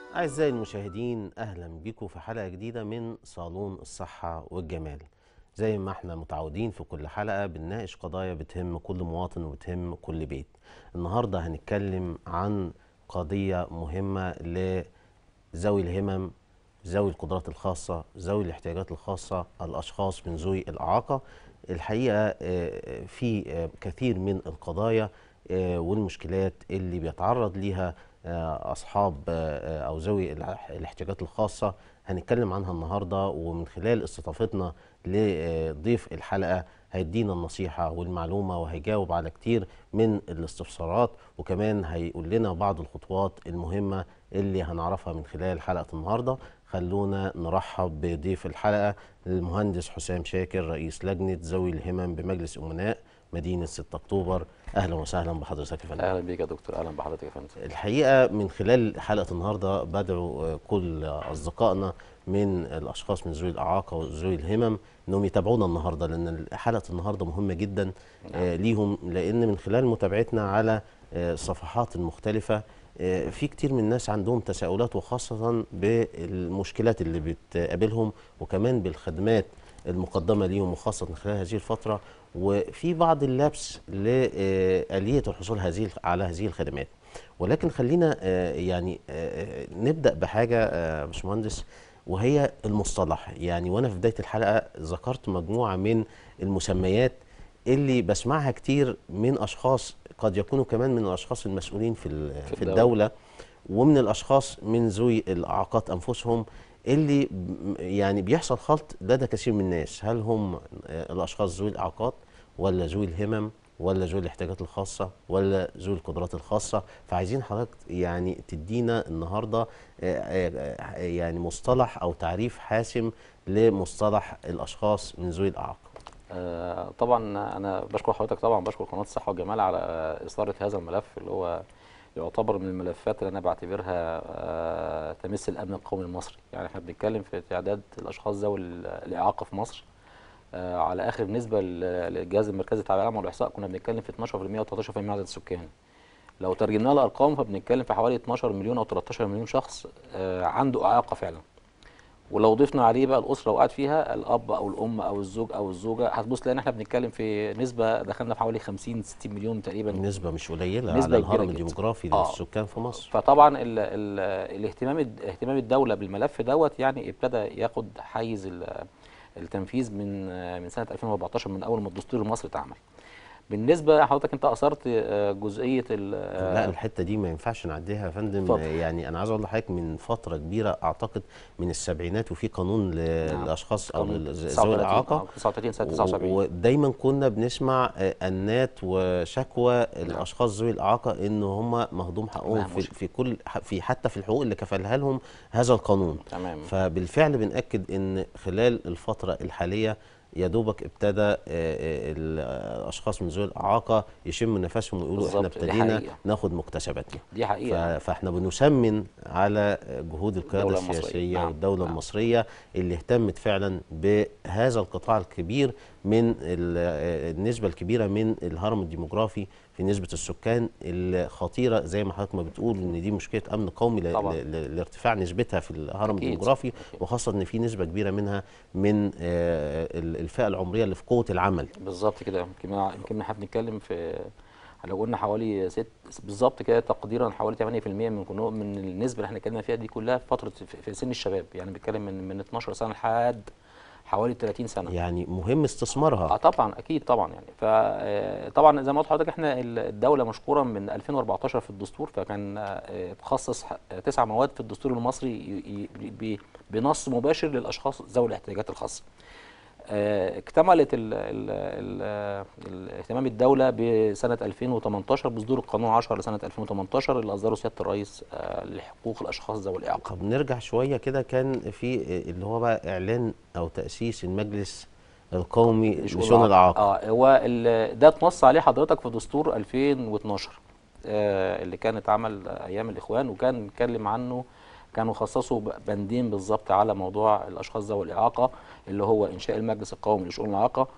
أعزائي المشاهدين أهلا بكم في حلقة جديدة من صالون الصحة والجمال زي ما احنا متعودين في كل حلقة بنناقش قضايا بتهم كل مواطن وبتهم كل بيت النهاردة هنتكلم عن قضية مهمة لذوي الهمم ذوي القدرات الخاصة ذوي الاحتياجات الخاصة الأشخاص من ذوي الإعاقة الحقيقة آه، في آه، كثير من القضايا آه، والمشكلات اللي بيتعرض ليها آه، أصحاب آه، أو ذوي الاح- الاحتياجات الخاصة هنتكلم عنها النهاردة ومن خلال استضافتنا لضيف الحلقة هيدينا النصيحة والمعلومة وهيجاوب على كتير من الاستفسارات وكمان هيقول لنا بعض الخطوات المهمة اللي هنعرفها من خلال حلقة النهاردة خلونا نرحب بضيف الحلقة المهندس حسام شاكر رئيس لجنة ذوي الهمم بمجلس أمناء مدينة 6 أكتوبر أهلا وسهلا بحضرتك يا فندم اهلا بيك يا دكتور اهلا بحضرتك يا فندم الحقيقه من خلال حلقه النهارده بدعو آه، كل اصدقائنا من الاشخاص من ذوي الاعاقه وذوي الهمم انهم يتابعونا النهارده لان حلقه النهارده مهمه جدا آه، ليهم لان من خلال متابعتنا على آه، الصفحات المختلفه آه، في كتير من الناس عندهم تساؤلات وخاصه بالمشكلات اللي بتقابلهم وكمان بالخدمات المقدمه ليهم وخاصه خلال هذه الفتره وفي بعض اللبس لآلية الحصول هذه على هذه الخدمات ولكن خلينا آه، يعني آه، نبدأ بحاجة آه، يا باشمهندس وهي المصطلح يعني وأنا في بداية الحلقة ذكرت مجموعة من المسميات اللي بسمعها كتير من أشخاص قد يكونوا كمان من الأشخاص المسؤولين في, ال- في الدولة. الدولة ومن الاشخاص من ذوي الاعاقات انفسهم اللي ب- يعني بيحصل خلط لدى كثير من الناس هل هم آه، الاشخاص ذوي الاعاقات ولا ذوي الهمم ولا ذوي الاحتياجات الخاصه ولا ذوي القدرات الخاصه فعايزين حضرتك يعني تدينا النهارده آه، آه، آه، يعني مصطلح او تعريف حاسم لمصطلح الاشخاص من ذوي الاعاقه آه طبعا انا بشكر حضرتك طبعا بشكر قناه الصحه والجمال على آه، اثاره هذا الملف اللي هو يعتبر من الملفات اللي انا بعتبرها آه تمس الامن القومي المصري يعني احنا بنتكلم في تعداد الاشخاص ذوي ال- الاعاقه في مصر آه على اخر نسبه لل- للجهاز المركزي بتاع العالم والاحصاء كنا بنتكلم في 12% و13% من عدد السكان لو ترجمناها لارقام فبنتكلم في حوالي 12 مليون او 13 مليون شخص آه عنده اعاقه فعلا ولو ضفنا عليه بقى الاسره وقعد فيها الاب او الام او الزوج او الزوجه هتبص لان احنا بنتكلم في نسبه دخلنا في حوالي 50 60 مليون تقريبا نسبه مش قليله نسبة على كبيرة الهرم جدا. الديموغرافي آه. للسكان في مصر فطبعا ال ال الاهتمام الد- اهتمام الدوله بالملف دوت يعني ابتدى ياخد حيز ال- التنفيذ من من سنه 2014 من اول ما الدستور المصري اتعمل بالنسبه حضرتك انت اثرت آه، جزئيه ال- لا الحته دي ما ينفعش نعديها يا فندم اتفضل. يعني انا عايز اقول لحضرتك من فتره كبيره اعتقد من السبعينات وفي قانون للاشخاص او قانون لل- ذوي 39 الاعاقه آه، 39 سنه 79 ودايما كنا بنسمع آه، انات وشكوى الاشخاص ذوي الاعاقه ان هم مهضوم حقهم تمام، في, مشكلة. في كل في حتى في الحقوق اللي كفلها لهم هذا القانون تمام فبالفعل بنأكد ان خلال الفتره الحاليه يا دوبك ابتدى آه، آه، الاشخاص من ذوي الاعاقه يشموا نفسهم ويقولوا احنا بالظبط، دي ابتدينا حقيقة. ناخد مكتسباتنا دي ف- حقيقه فاحنا بنسمن على جهود القياده الدولة المصرية. السياسيه نعم، والدوله نعم. المصريه اللي اهتمت فعلا بهذا القطاع الكبير من ال- النسبه الكبيره من الهرم الديموغرافي في نسبه السكان الخطيره زي ما حضرتك ما بتقول ان دي مشكله امن قومي ل- طبعاً. ل- ل- لارتفاع نسبتها في الهرم أكيد، الديموغرافي أكيد. وخاصه ان في نسبه كبيره منها من آه، ال- الفئه العمريه اللي في قوه العمل بالظبط كده يمكن يمكن احنا بنتكلم في لو قلنا حوالي ست بالظبط كده تقديرا حوالي 8% من كنو- من النسبه اللي احنا اتكلمنا فيها دي كلها في فتره في- في سن الشباب يعني بنتكلم من من 12 سنه لحد حوالي 30 سنه يعني مهم اه استثمارها طبعا اكيد طبعا يعني فطبعا زي ما قلت لحضرتك احنا ال- الدوله مشكوره من 2014 في الدستور فكان آه، تخصص ح- تسع مواد في الدستور المصري ي- ي- ب- بنص مباشر للاشخاص ذوي الاحتياجات الخاصه آه، اكتملت ال ال ال الاهتمام الدولة بسنة 2018 بصدور القانون 10 لسنة 2018 اللي أصدره سيادة الرئيس آه، لحقوق الأشخاص ذوي الإعاقة. طب نرجع شويه كده كان في اللي هو بقى اعلان او تاسيس المجلس القومي لشؤون الاعاقه اه هو ال- ده اتنص عليه حضرتك في دستور 2012 آه اللي كان اتعمل ايام الاخوان وكان اتكلم عنه كانوا خصصوا ب- بندين بالظبط على موضوع الاشخاص ذوي الاعاقه اللي هو انشاء المجلس القومي لشؤون الاعاقه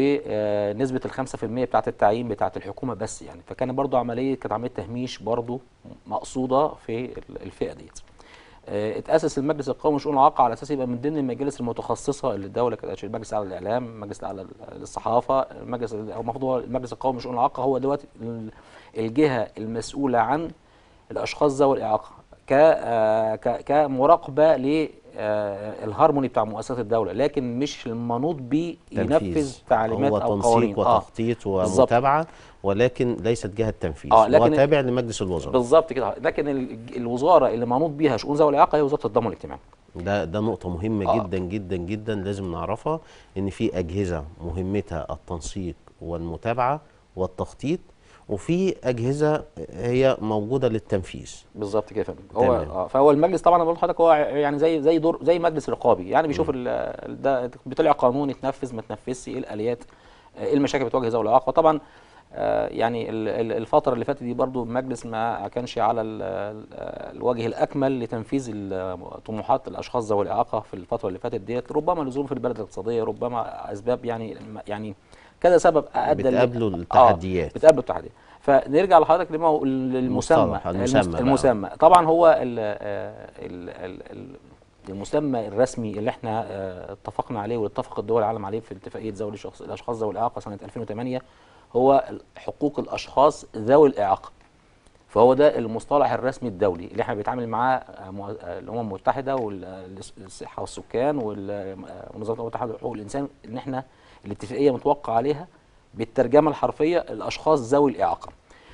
ونسبه ال 5% بتاعه التعيين بتاعه الحكومه بس يعني فكان برضو عمليه كانت عمليه تهميش برضو مقصوده في ال- الفئه ديت آه، اتأسس المجلس القومي لشؤون الإعاقة على أساس يبقى من ضمن المجالس المتخصصة اللي الدولة كانت المجلس الأعلى للإعلام، المجلس الأعلى للصحافة، المجلس هو المفروض هو المجلس القومي لشؤون الإعاقة هو دلوقتي ال- الجهة المسؤولة عن الأشخاص ذوي الإعاقة ك آه، ك- كمراقبة للهارموني بتاع مؤسسات الدولة، لكن مش المنوط بيه ينفذ تنفيذ تعليمات هو أو قوانين تنسيق آه. وتخطيط بالظبط. ومتابعه ولكن ليست جهه تنفيذ آه، هو لكن- تابع لمجلس الوزراء بالظبط كده لكن ال- الوزارة اللي منوط بيها شؤون ذوي الإعاقة هي وزارة التضامن الاجتماعي. ده ده نقطة مهمة آه. جدا جدا جدا لازم نعرفها ان في أجهزة مهمتها التنسيق والمتابعة والتخطيط وفي أجهزة هي موجودة للتنفيذ بالظبط كده يا فندم هو تمام. اه فهو المجلس طبعا انا بقول لحضرتك هو يعني زي زي دور زي مجلس رقابي يعني بيشوف ال- ال- ده بيطلع قانون يتنفذ ما تنفذش ايه الاليات آه، ايه المشاكل اللي بتواجه ذوي الاعاقه طبعا آه، يعني ال- ال- الفتره اللي فاتت دي برضو المجلس ما كانش على ال- ال- الوجه الاكمل لتنفيذ ال- طموحات الاشخاص ذوي الاعاقه في الفتره اللي فاتت ديت ربما لزوم في البلد الاقتصاديه ربما اسباب يعني يعني كذا سبب ادى ل- بتقابلوا آه، التحديات بتقابله التحديات فنرجع لحضرتك لما هو المسمى المصطلح، المسمى المس- بقى. المسمى طبعا هو ال ال ال ال المسمى الرسمي اللي احنا آه، اتفقنا عليه واتفق الدول العالم عليه في اتفاقيه ذوي الشخص الاشخاص ذوي الاعاقه سنه 2008 هو حقوق الاشخاص ذوي الاعاقه فهو ده المصطلح الرسمي الدولي اللي احنا بنتعامل معاه آه، مع- آه، الامم المتحده والصحه والسكان وال- آه، ومنظمه الامم المتحده لحقوق الانسان ان احنا الاتفاقيه متوقع عليها بالترجمه الحرفيه الاشخاص ذوي الاعاقه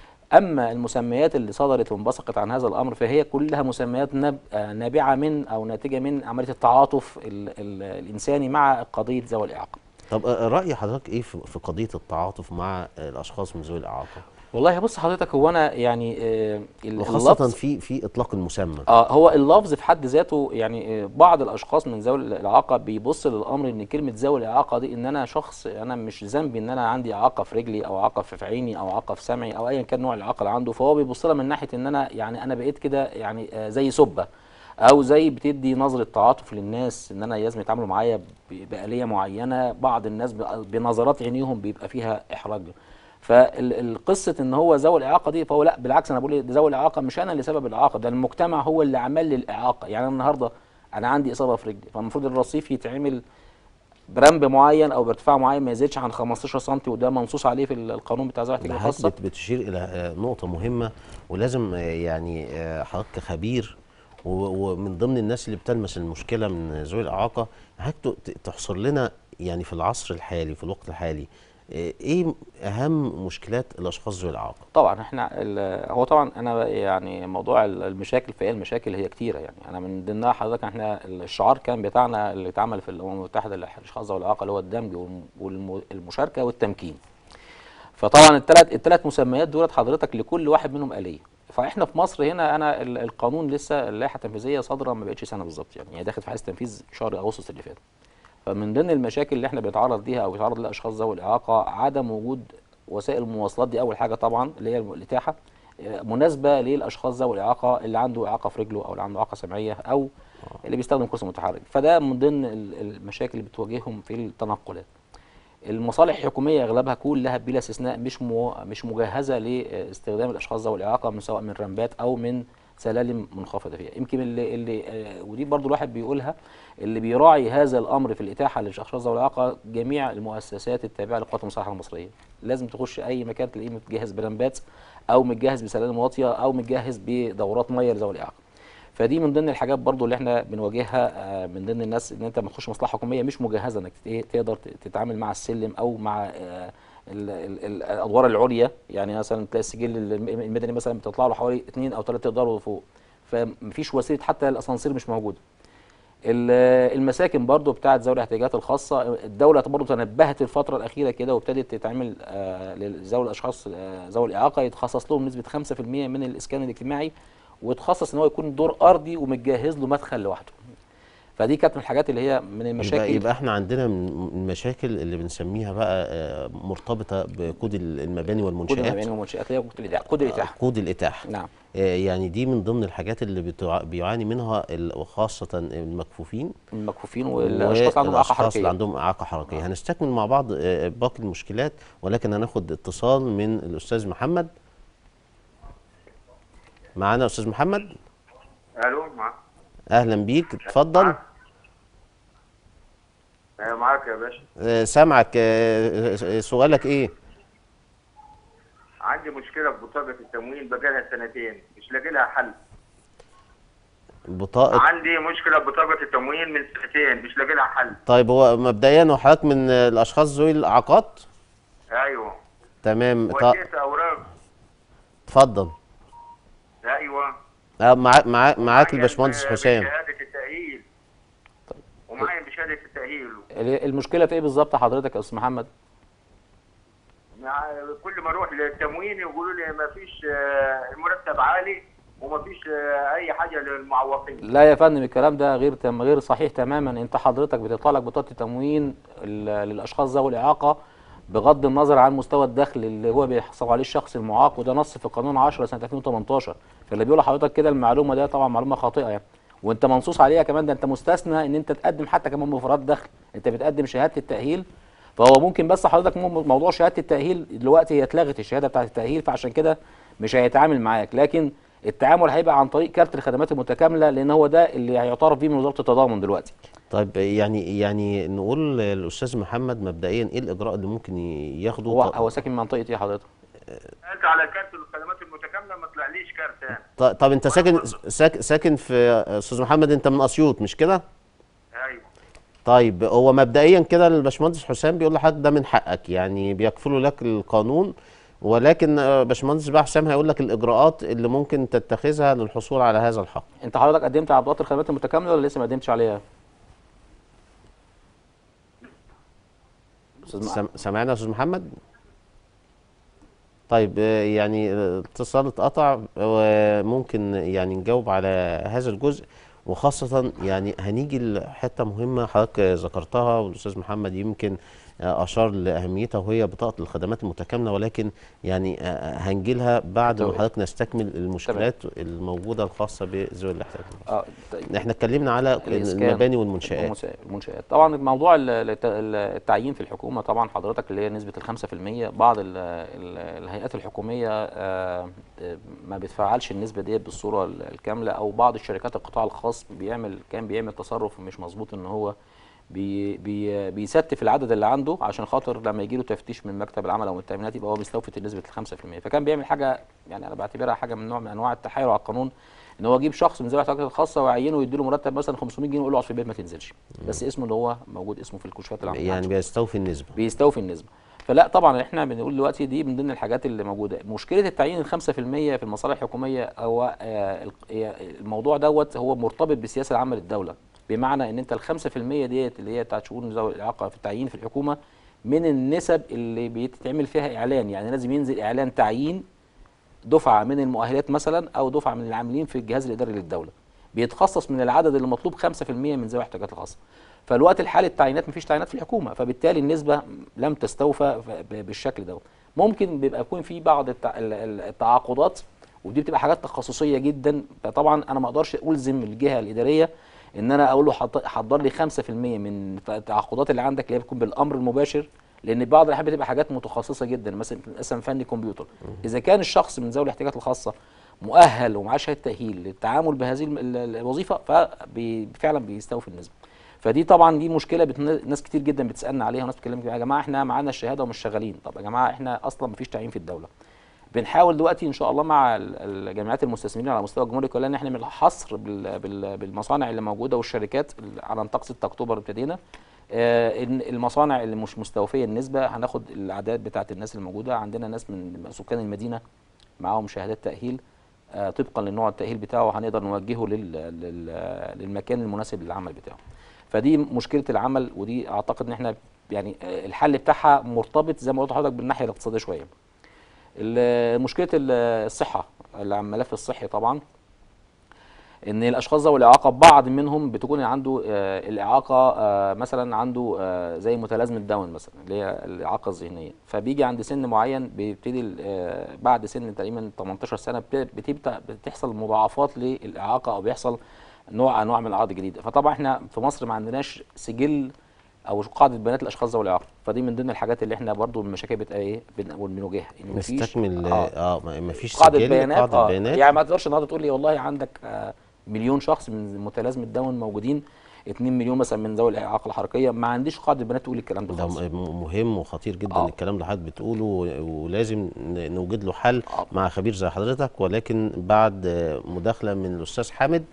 اما المسميات اللي صدرت وانبثقت عن هذا الامر فهي كلها مسميات نب... آه، نابعه من او ناتجه من عمليه التعاطف ال... ال... الانساني مع قضيه ذوي الاعاقه طب آه، رأي حضرتك ايه في في قضية التعاطف مع الأشخاص من ذوي الإعاقة والله بص حضرتك هو انا يعني آه، ال- وخاصة اللفظ في في إطلاق المسمى اه هو اللفظ في حد ذاته يعني آه، بعض الاشخاص من ذوي الاعاقه بيبص للامر ان كلمه ذوي الاعاقه دي ان انا شخص انا مش ذنبي ان انا عندي اعاقه في رجلي او اعاقه في عيني او اعاقه في سمعي او ايا كان نوع الاعاقه اللي عنده فهو بيبص لها من ناحيه ان انا يعني انا بقيت كده يعني آه، زي سبه او زي بتدي نظره تعاطف للناس ان انا لازم يتعاملوا معايا ب- بآلية معينه بعض الناس ب- بنظرات عينيهم بيبقى فيها احراج فالقصه ان هو ذوي الاعاقه دي فهو لا بالعكس انا بقول ذوي الاعاقه مش انا اللي سبب الاعاقه ده المجتمع هو اللي عمل لي الاعاقه يعني أنا النهارده انا عندي اصابه في رجلي فالمفروض الرصيف يتعمل برمب معين او بارتفاع معين ما يزيدش عن 15 سم وده منصوص عليه في القانون بتاع ذوي الاحتياجات حضرتك الخاصه بت- بتشير إلى آه، نقطة مهمة ولازم آه، يعني آه، حضرتك خبير و- ومن ضمن الناس اللي بتلمس المشكلة من ذوي الإعاقة حضرتك ت- ت- تحصر لنا يعني في العصر الحالي في الوقت الحالي آه، ايه اهم مشكلات الاشخاص ذوي الاعاقه طبعا احنا ال- هو طبعا انا يعني موضوع ال- المشاكل فهي المشاكل هي كتيره يعني انا من ضمنها حضرتك احنا الشعار كان بتاعنا اللي اتعمل في الامم المتحده للاشخاص ذوي الاعاقه اللي هو الدمج والمشاركه والتمكين فطبعا الثلاث الثلاث مسميات دولت حضرتك لكل واحد منهم آلية فاحنا في مصر هنا انا ال- القانون لسه اللائحه التنفيذيه صادره ما بقتش سنه بالظبط يعني هي داخل في حيز تنفيذ شهر اغسطس اللي فات فمن ضمن المشاكل اللي احنا بنتعرض ليها او بيتعرض لها اشخاص ذوي الاعاقه عدم وجود وسائل المواصلات دي اول حاجه طبعا اللي هي الاتاحه آه، مناسبه للاشخاص ذوي الاعاقه اللي عنده اعاقه في رجله او اللي عنده اعاقه سمعيه او اللي بيستخدم كرسي متحرك فده من ضمن ال- المشاكل اللي بتواجههم في التنقلات المصالح الحكوميه اغلبها كلها بلا استثناء مش مو مش مجهزه لاستخدام الاشخاص ذوي الاعاقه من سواء من رمبات او من سلالم منخفضه فيها يمكن اللي, اللي آه، ودي برضو الواحد بيقولها اللي بيراعي هذا الامر في الاتاحه للاشخاص ذوي الاعاقه جميع المؤسسات التابعه للقوات المسلحه المصريه لازم تخش اي مكان تلاقيه متجهز برمبات او متجهز بسلالم واطيه او متجهز بدورات ميه لذوي الاعاقه فدي من ضمن الحاجات برضو اللي احنا بنواجهها آه، من ضمن الناس ان انت لما تخش مصلحه حكوميه مش مجهزه انك ت- إيه تقدر ت- تتعامل مع السلم او مع آه، ال- ال- ال- الادوار العليا يعني مثلا تلاقي السجل الم- المدني مثلا بتطلع له حوالي اثنين او ثلاث ادوار فوق فمفيش وسيله حتى الاسانسير مش موجوده ال- المساكن برضو بتاعت ذوي الاحتياجات الخاصه الدوله برضو تنبهت الفتره الاخيره كده وابتدت تتعمل آه، لذوي الاشخاص آه، ذوي الاعاقه يتخصص لهم نسبه 5% من الاسكان الاجتماعي وتخصص ان هو يكون دور ارضي ومتجهز له مدخل لوحده فدي كانت من الحاجات اللي هي من يبقى, المشاكل يبقى احنا عندنا من المشاكل اللي بنسميها بقى آه، مرتبطه بكود المباني كود والمنشآت المباني والمنشآت هي كود الإتاحة كود الإتاحة كود الاتاحه نعم آه، يعني دي من ضمن الحاجات اللي بتع- بيعاني منها ال- وخاصه المكفوفين المكفوفين والاشخاص اللي عندهم اعاقه والاشخاص اللي حركيه عندهم اعاقه حركيه هنستكمل مع بعض آه، باقي المشكلات ولكن هناخد اتصال من الاستاذ محمد معانا استاذ محمد الو مع اهلا بيك اتفضل آه، معاك يا باشا آه، سامعك آه، آه، سؤالك ايه عندي مشكله في بطاقه التموين بقالها سنتين مش لاقي لها حل بطاقة عندي مشكله في بطاقه التموين من سنتين مش لاقي لها حل طيب هو مبدئيا هو حضرتك من آه، الاشخاص ذوي الاعاقات ايوه تمام ط- وديت اوراق اتفضل ايوه آه، مع مع معاك معايا الباشمهندس ب- حسام بشهاده التاهيل ومعايا بشهاده التاهيل ال- المشكله في ايه بالظبط حضرتك يا استاذ محمد مع كل ما اروح للتموين يقولوا لي ما فيش آه، المرتب عالي وما فيش آه، اي حاجه للمعوقين لا يا فندم الكلام ده غير تم غير صحيح تماما انت حضرتك بتطلع لك بطاقه التموين ال- للاشخاص ذوي الاعاقه بغض النظر عن مستوى الدخل اللي هو بيحصل عليه الشخص المعاق وده نص في قانون 10 سنه 2018 فاللي بيقول لحضرتك كده المعلومه ده طبعا معلومه خاطئه يعني وانت منصوص عليها كمان ده انت مستثنى ان انت تقدم حتى كمان مفردات دخل انت بتقدم شهاده التاهيل فهو ممكن بس حضرتك مو- موضوع شهاده التاهيل دلوقتي هي اتلغت الشهاده بتاعه التاهيل فعشان كده مش هيتعامل معاك لكن التعامل هيبقى عن طريق كارت الخدمات المتكامله لان هو ده اللي هيعترف بيه من وزاره التضامن دلوقتي طيب يعني يعني نقول للاستاذ محمد مبدئيا ايه الاجراء اللي ممكن ي- ياخده هو ط- هو ساكن من منطقه ايه حضرتك سالت على كارت الخدمات المتكامله ما طلعليش كارت تاني ط- طب انت ساكن ساك- ساكن في استاذ محمد انت من اسيوط مش كده ايوه طيب هو مبدئيا كده الباشمهندس حسام بيقول لحضرتك ده من حقك يعني بيكفله لك القانون ولكن آه، باشمهندس بقى حسام هيقول لك الاجراءات اللي ممكن تتخذها للحصول على هذا الحق انت حضرتك قدمت على بطاقه الخدمات المتكامله ولا لسه ما قدمتش عليها استاذ مع- سم- سامعنا يا استاذ محمد طيب آه، يعني آه، الاتصال اتقطع وممكن يعني نجاوب على هذا الجزء وخاصة يعني هنيجي لحتة مهمة حضرتك ذكرتها والأستاذ محمد يمكن آه، أشار لأهميتها وهي بطاقة الخدمات المتكاملة ولكن يعني آه، هنجي لها بعد ما تمام. حضرتك نستكمل المشكلات الموجودة الخاصة بذوي الاحتياجات اه طيب. احنا اتكلمنا على الإسكان المباني والمنشآت المنشآت المنشآت طبعا موضوع ال- الت- ال- التعيين في الحكومه طبعا حضرتك اللي هي نسبه ال 5% بعض ال ال الهيئات الحكوميه آه، آه، ما بتفعلش النسبه ديت بالصوره ال- الكامله او بعض الشركات القطاع الخاص بيعمل كان بيعمل تصرف مش مظبوط ان هو بي بي بيستف العدد اللي عنده عشان خاطر لما يجي له تفتيش من مكتب العمل او من التامينات يبقى هو مستوفت نسبه ال 5% فكان بيعمل حاجه يعني انا بعتبرها حاجه من نوع من انواع التحايل على القانون ان هو يجيب شخص من ذوي الاحتياجات الخاصه ويعينه ويديله مرتب مثلا 500 جنيه ويقول له اقعد في البيت ما تنزلش بس اسمه اللي هو موجود اسمه في الكشوفات العامه يعني بيستوفي النسبة بيستوفي النسبه فلا طبعا احنا بنقول دلوقتي دي من ضمن الحاجات اللي موجوده مشكله التعيين ال 5% في المصالح الحكوميه هو آه، ال- هي الموضوع دوت هو مرتبط بالسياسه العامه للدوله بمعنى ان انت ال 5% ديت اللي هي بتاعت شؤون ذوي الاعاقه في التعيين في الحكومه من النسب اللي بيتعمل فيها اعلان يعني لازم ينزل اعلان تعيين دفعه من المؤهلات مثلا او دفعه من العاملين في الجهاز الاداري للدوله بيتخصص من العدد اللي مطلوب 5% من ذوي الاحتياجات الخاصه فالوقت الحالي التعيينات مفيش تعيينات في الحكومه فبالتالي النسبه لم تستوفى ف- ب- بالشكل دوت ممكن بيبقى يكون في بعض التع- ال- ال- التعاقدات ودي بتبقى حاجات تخصصيه جدا فطبعا انا ما اقدرش الزم الجهه الاداريه ان انا اقول له حط- حضر لي 5% من التعاقدات اللي عندك اللي هي بتكون بالامر المباشر لان بعض الاحيان بتبقى حاجات متخصصه جدا مثلا مثلا فني كمبيوتر اذا كان الشخص من ذوي الاحتياجات الخاصه مؤهل ومعاه شهاده تاهيل للتعامل بهذه الم- ال- ال- الوظيفه ففعلا بيستوفي النسبه فدي طبعا دي مشكله بت... ناس كتير جدا بتسالنا عليها وناس بتكلم يا جماعه احنا معانا الشهاده ومش شغالين طب يا جماعه احنا اصلا مفيش تعيين في الدوله بنحاول دلوقتي ان شاء الله مع ال- الجامعات المستثمرين على مستوى الجمهوريه كلها ان احنا نعمل حصر بال- بال- بالمصانع اللي موجوده والشركات ال- على نطاق 6 اكتوبر ابتدينا آه، إن المصانع اللي مش مستوفيه النسبه هناخد الاعداد بتاعت الناس الموجوده عندنا ناس من سكان المدينه معاهم شهادات تاهيل آه، طبقا للنوع التاهيل بتاعه هنقدر نوجهه لل... لل... للمكان المناسب للعمل بتاعه فدي مشكله العمل ودي اعتقد ان احنا يعني آه، الحل بتاعها مرتبط زي ما قلت لحضرتك بالناحيه الاقتصاديه شويه ال- مشكله ال- الصحه الملف الصحي طبعا ان الاشخاص ذوي الاعاقه بعض منهم بتكون عنده آه، الاعاقه آه، مثلا عنده آه، زي متلازمه داون مثلا اللي هي الاعاقه الذهنيه فبيجي عند سن معين بيبتدي ال- آه، بعد سن تقريبا 18 سنه بت- بتبدا بتحصل مضاعفات للاعاقه او بيحصل نوع انواع من الاعراض الجديده فطبعا احنا في مصر ما عندناش سجل او قاعده بيانات الاشخاص ذوي الاعاقه فدي من ضمن الحاجات اللي احنا برضو المشاكل بتبقى ايه بن- بنواجهها ان مفيش نستكمل آه اه ما- مفيش قاعده سجل بيانات قاعدة اه بيانات يعني ما تقدرش النهارده تقول لي والله عندك آه مليون شخص من متلازمه داون موجودين 2 مليون مثلا من ذوي الاعاقه الحركيه ما عنديش قاعده بيانات تقول الكلام ده ده خالص م- مهم وخطير جدا آه. الكلام اللي حضرتك بتقوله و- ولازم ن- نوجد له حل آه. مع خبير زي حضرتك ولكن بعد آه، مداخله من الاستاذ حامد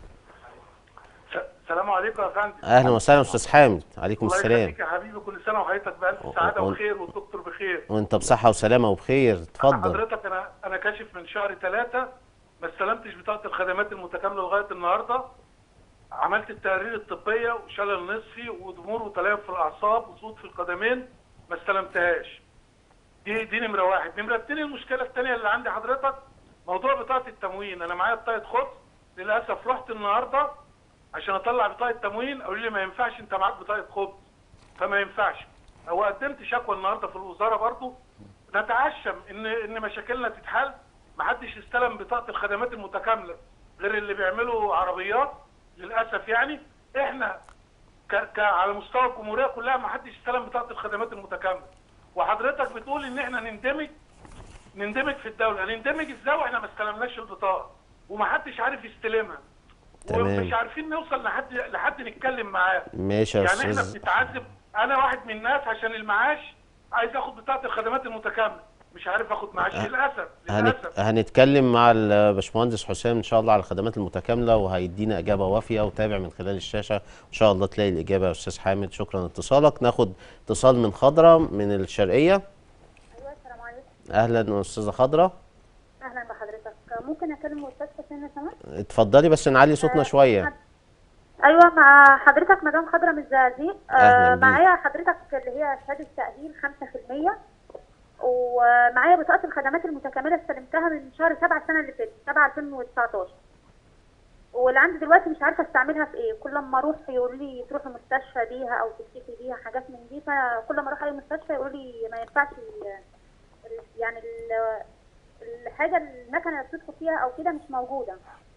السلام عليكم يا فندم اهلا وسهلا استاذ حامد عليكم الله السلام يخليك يا حبيبي كل سنه وحضرتك بالف سعاده و- وخير والدكتور بخير وانت بصحه وسلامه وبخير اتفضل حضرتك انا انا كاشف من شهر ثلاثة ما استلمتش بطاقه الخدمات المتكامله لغايه النهارده عملت التقارير الطبيه وشلل نصفي وضمور وتليف في الاعصاب وصوت في القدمين ما استلمتهاش دي دي نمره واحد نمره اتنين المشكله الثانيه اللي عندي حضرتك موضوع بطاقه التموين انا معايا بطاقه خبز للاسف رحت النهارده عشان اطلع بطاقه تموين قالوا لي ما ينفعش انت معاك بطاقه خبز فما ينفعش هو قدمت شكوى النهارده في الوزاره برضو نتعشم ان ان مشاكلنا تتحل ما حدش استلم بطاقه الخدمات المتكامله غير اللي بيعملوا عربيات للاسف يعني احنا ك... ك... على مستوى الجمهوريه كلها ما حدش استلم بطاقه الخدمات المتكامله وحضرتك بتقول ان احنا نندمج نندمج في الدوله نندمج ازاي واحنا ما استلمناش البطاقه ومحدش عارف يستلمها تمام. ومش عارفين نوصل لحد لحد نتكلم معاه ماشي يا يعني احنا استاذ بنتعذب انا واحد من الناس عشان المعاش عايز اخد بطاقه الخدمات المتكامله مش عارف اخد معاش للاسف هنت... للاسف هنتكلم مع الباشمهندس حسام ان شاء الله على الخدمات المتكامله وهيدينا اجابه وافيه وتابع من خلال الشاشه ان شاء الله تلاقي الاجابه يا استاذ حامد شكرا اتصالك ناخد اتصال من خضره من الشرقيه ايوه السلام عليكم اهلا استاذه خضره اهلا بحضرتك ممكن اكلم الاستاذ حسين لو سمحت اتفضلي بس نعلي صوتنا شويه ايوه مع حضرتك مدام خضره من الزقازيق أهلاً آه بيك. معايا حضرتك اللي هي شهاده تاهيل 5% ومعايا بطاقه الخدمات المتكامله استلمتها من شهر 7 السنه اللي فاتت 7 2019 واللي عندي دلوقتي مش عارفه استعملها في ايه كل ما اروح يقول لي تروحي مستشفى بيها او تكتفي بيها حاجات من دي فكل ما اروح اي مستشفى يقول لي ما ينفعش ال- ال- يعني ال- الحاجه المكنه اللي بتدخل فيها او كده مش موجوده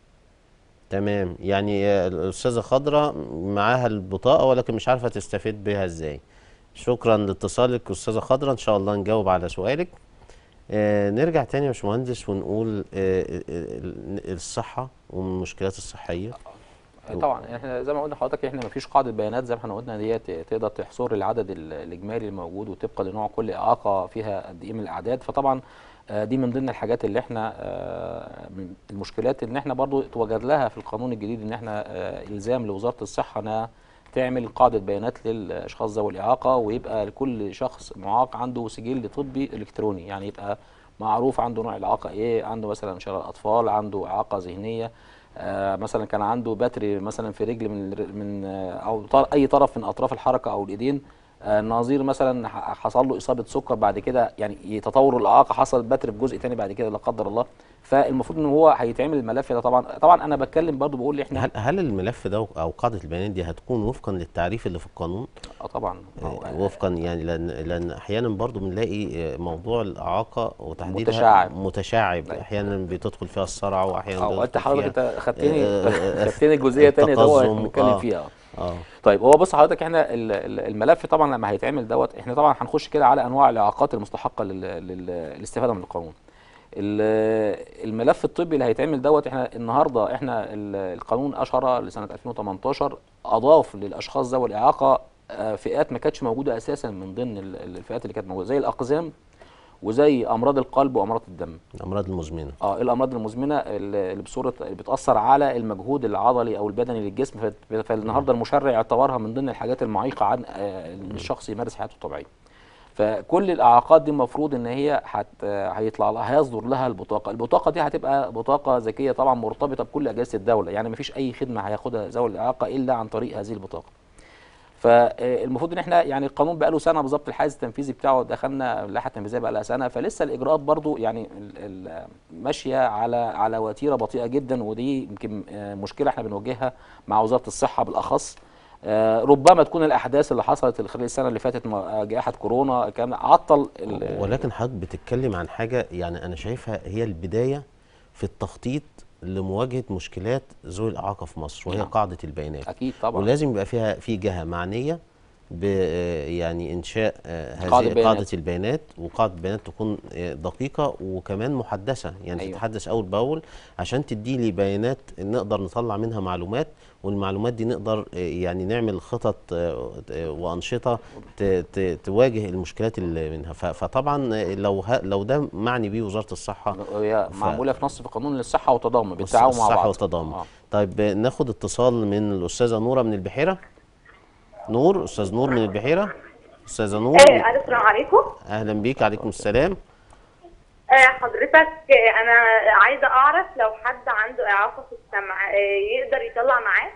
تمام يعني آه، الاستاذه خضره معاها البطاقه ولكن مش عارفه تستفيد بها ازاي شكرا لاتصالك استاذه خضره ان شاء الله نجاوب على سؤالك آه نرجع تاني يا باشمهندس ونقول آه ال- ال- الصحه والمشكلات الصحيه طبعا احنا زي ما قلنا لحضرتك احنا ما فيش قاعده بيانات زي ما احنا قلنا ديت تقدر تحصر العدد ال- الاجمالي الموجود وطبقا لنوع كل اعاقه فيها قد ايه من الاعداد فطبعا آه، دي من ضمن الحاجات اللي احنا آه، من المشكلات ان احنا برضو توجد لها في القانون الجديد ان احنا آه، الزام لوزاره الصحه انها تعمل قاعده بيانات للاشخاص ذوي الاعاقه ويبقى لكل شخص معاق عنده سجل طبي الكتروني يعني يبقى معروف عنده نوع الاعاقه ايه عنده مثلا شلل اطفال عنده اعاقه ذهنيه آه مثلا كان عنده بتر مثلا في رجل من الر- من آه او طر- اي طرف من اطراف الحركه او الايدين آه نظير مثلا ح- حصل له اصابه سكر بعد كده يعني تطور الاعاقه حصل بتر في جزء تاني بعد كده لا قدر الله فالمفروض ان هو هيتعمل الملف ده طبعا طبعا انا بتكلم برضو بقول احنا هل هل الملف ده او قاعده البيانات دي هتكون وفقا للتعريف اللي في القانون اه طبعا ما هو- آه، وفقا يعني لان لان احيانا برضو بنلاقي آه، موضوع الاعاقه وتحديدها متشعب. متشعب أيوة. احيانا بتدخل فيها الصرع واحيانا اه انت بتدخل حضرتك فيها انت خدتني آه، آه، خدتني الجزئيه الثانيه ده التقزم، بنتكلم آه. فيها اه اه طيب هو بص حضرتك احنا ال- ال- الملف طبعا لما هيتعمل دوت احنا طبعا هنخش كده على انواع الاعاقات المستحقه لل- لل- للاستفاده من القانون ال- الملف الطبي اللي هيتعمل دوت احنا النهارده احنا ال- القانون اشهر لسنه 2018 اضاف للاشخاص ذوي الاعاقه آه، فئات ما كانتش موجوده اساسا من ضمن ال- الفئات اللي كانت موجوده زي الاقزام وزي امراض القلب وامراض الدم الامراض المزمنه اه الامراض المزمنه اللي اللي بصوره اللي بتاثر على المجهود العضلي او البدني للجسم ف- فالنهارده المشرع يعتبرها من ضمن الحاجات المعيقه عن آه، ان الشخص يمارس حياته الطبيعيه فكل الاعاقات دي المفروض ان هي هت هيطلع لها هيصدر لها البطاقه البطاقه دي هتبقى بطاقه ذكيه طبعا مرتبطه بكل اجهزه الدوله يعني مفيش اي خدمه هياخدها ذوي الاعاقه الا عن طريق هذه البطاقه فالمفروض ان احنا يعني القانون بقى له سنه بالظبط الحيز التنفيذي بتاعه دخلنا اللائحه التنفيذيه بقى لها سنه فلسه الاجراءات برضو يعني ال- ال- ماشيه على على وتيره بطيئه جدا ودي يمكن آه، مشكله احنا بنواجهها مع وزاره الصحه بالاخص آه، ربما تكون الاحداث اللي حصلت خلال السنه اللي فاتت مع جائحه كورونا الكلام ده عطل ال- ولكن حضرتك بتتكلم عن حاجه يعني انا شايفها هي البدايه في التخطيط لمواجهه مشكلات ذوي الاعاقه في مصر وهي نعم. قاعده البيانات اكيد طبعا ولازم يبقى فيها في جهه معنيه ب آه، يعني انشاء آه، قاعدة هذه بيانات. قاعده البيانات وقاعده بيانات تكون آه، دقيقه وكمان محدثه يعني أيوة. تتحدث اول باول عشان تدي لي بيانات نقدر نطلع منها معلومات والمعلومات دي نقدر آه، يعني نعمل خطط آه، آه، وانشطه ت- ت- تواجه المشكلات اللي منها ف- فطبعا آه، لو ه- لو ده معني بيه وزاره الصحه هي ف- معموله في نص في قانون الصحه والتضامن بالتعاون مع الصحه بعض والتضامن آه. طيب آه، ناخد اتصال من الاستاذه نوره من البحيره نور استاذ نور من البحيره استاذه نور آه، الو السلام عليكم اهلا بيك عليكم السلام آه، حضرتك آه، انا عايزه اعرف لو حد عنده اعاقه في السمع آه، يقدر يطلع معاه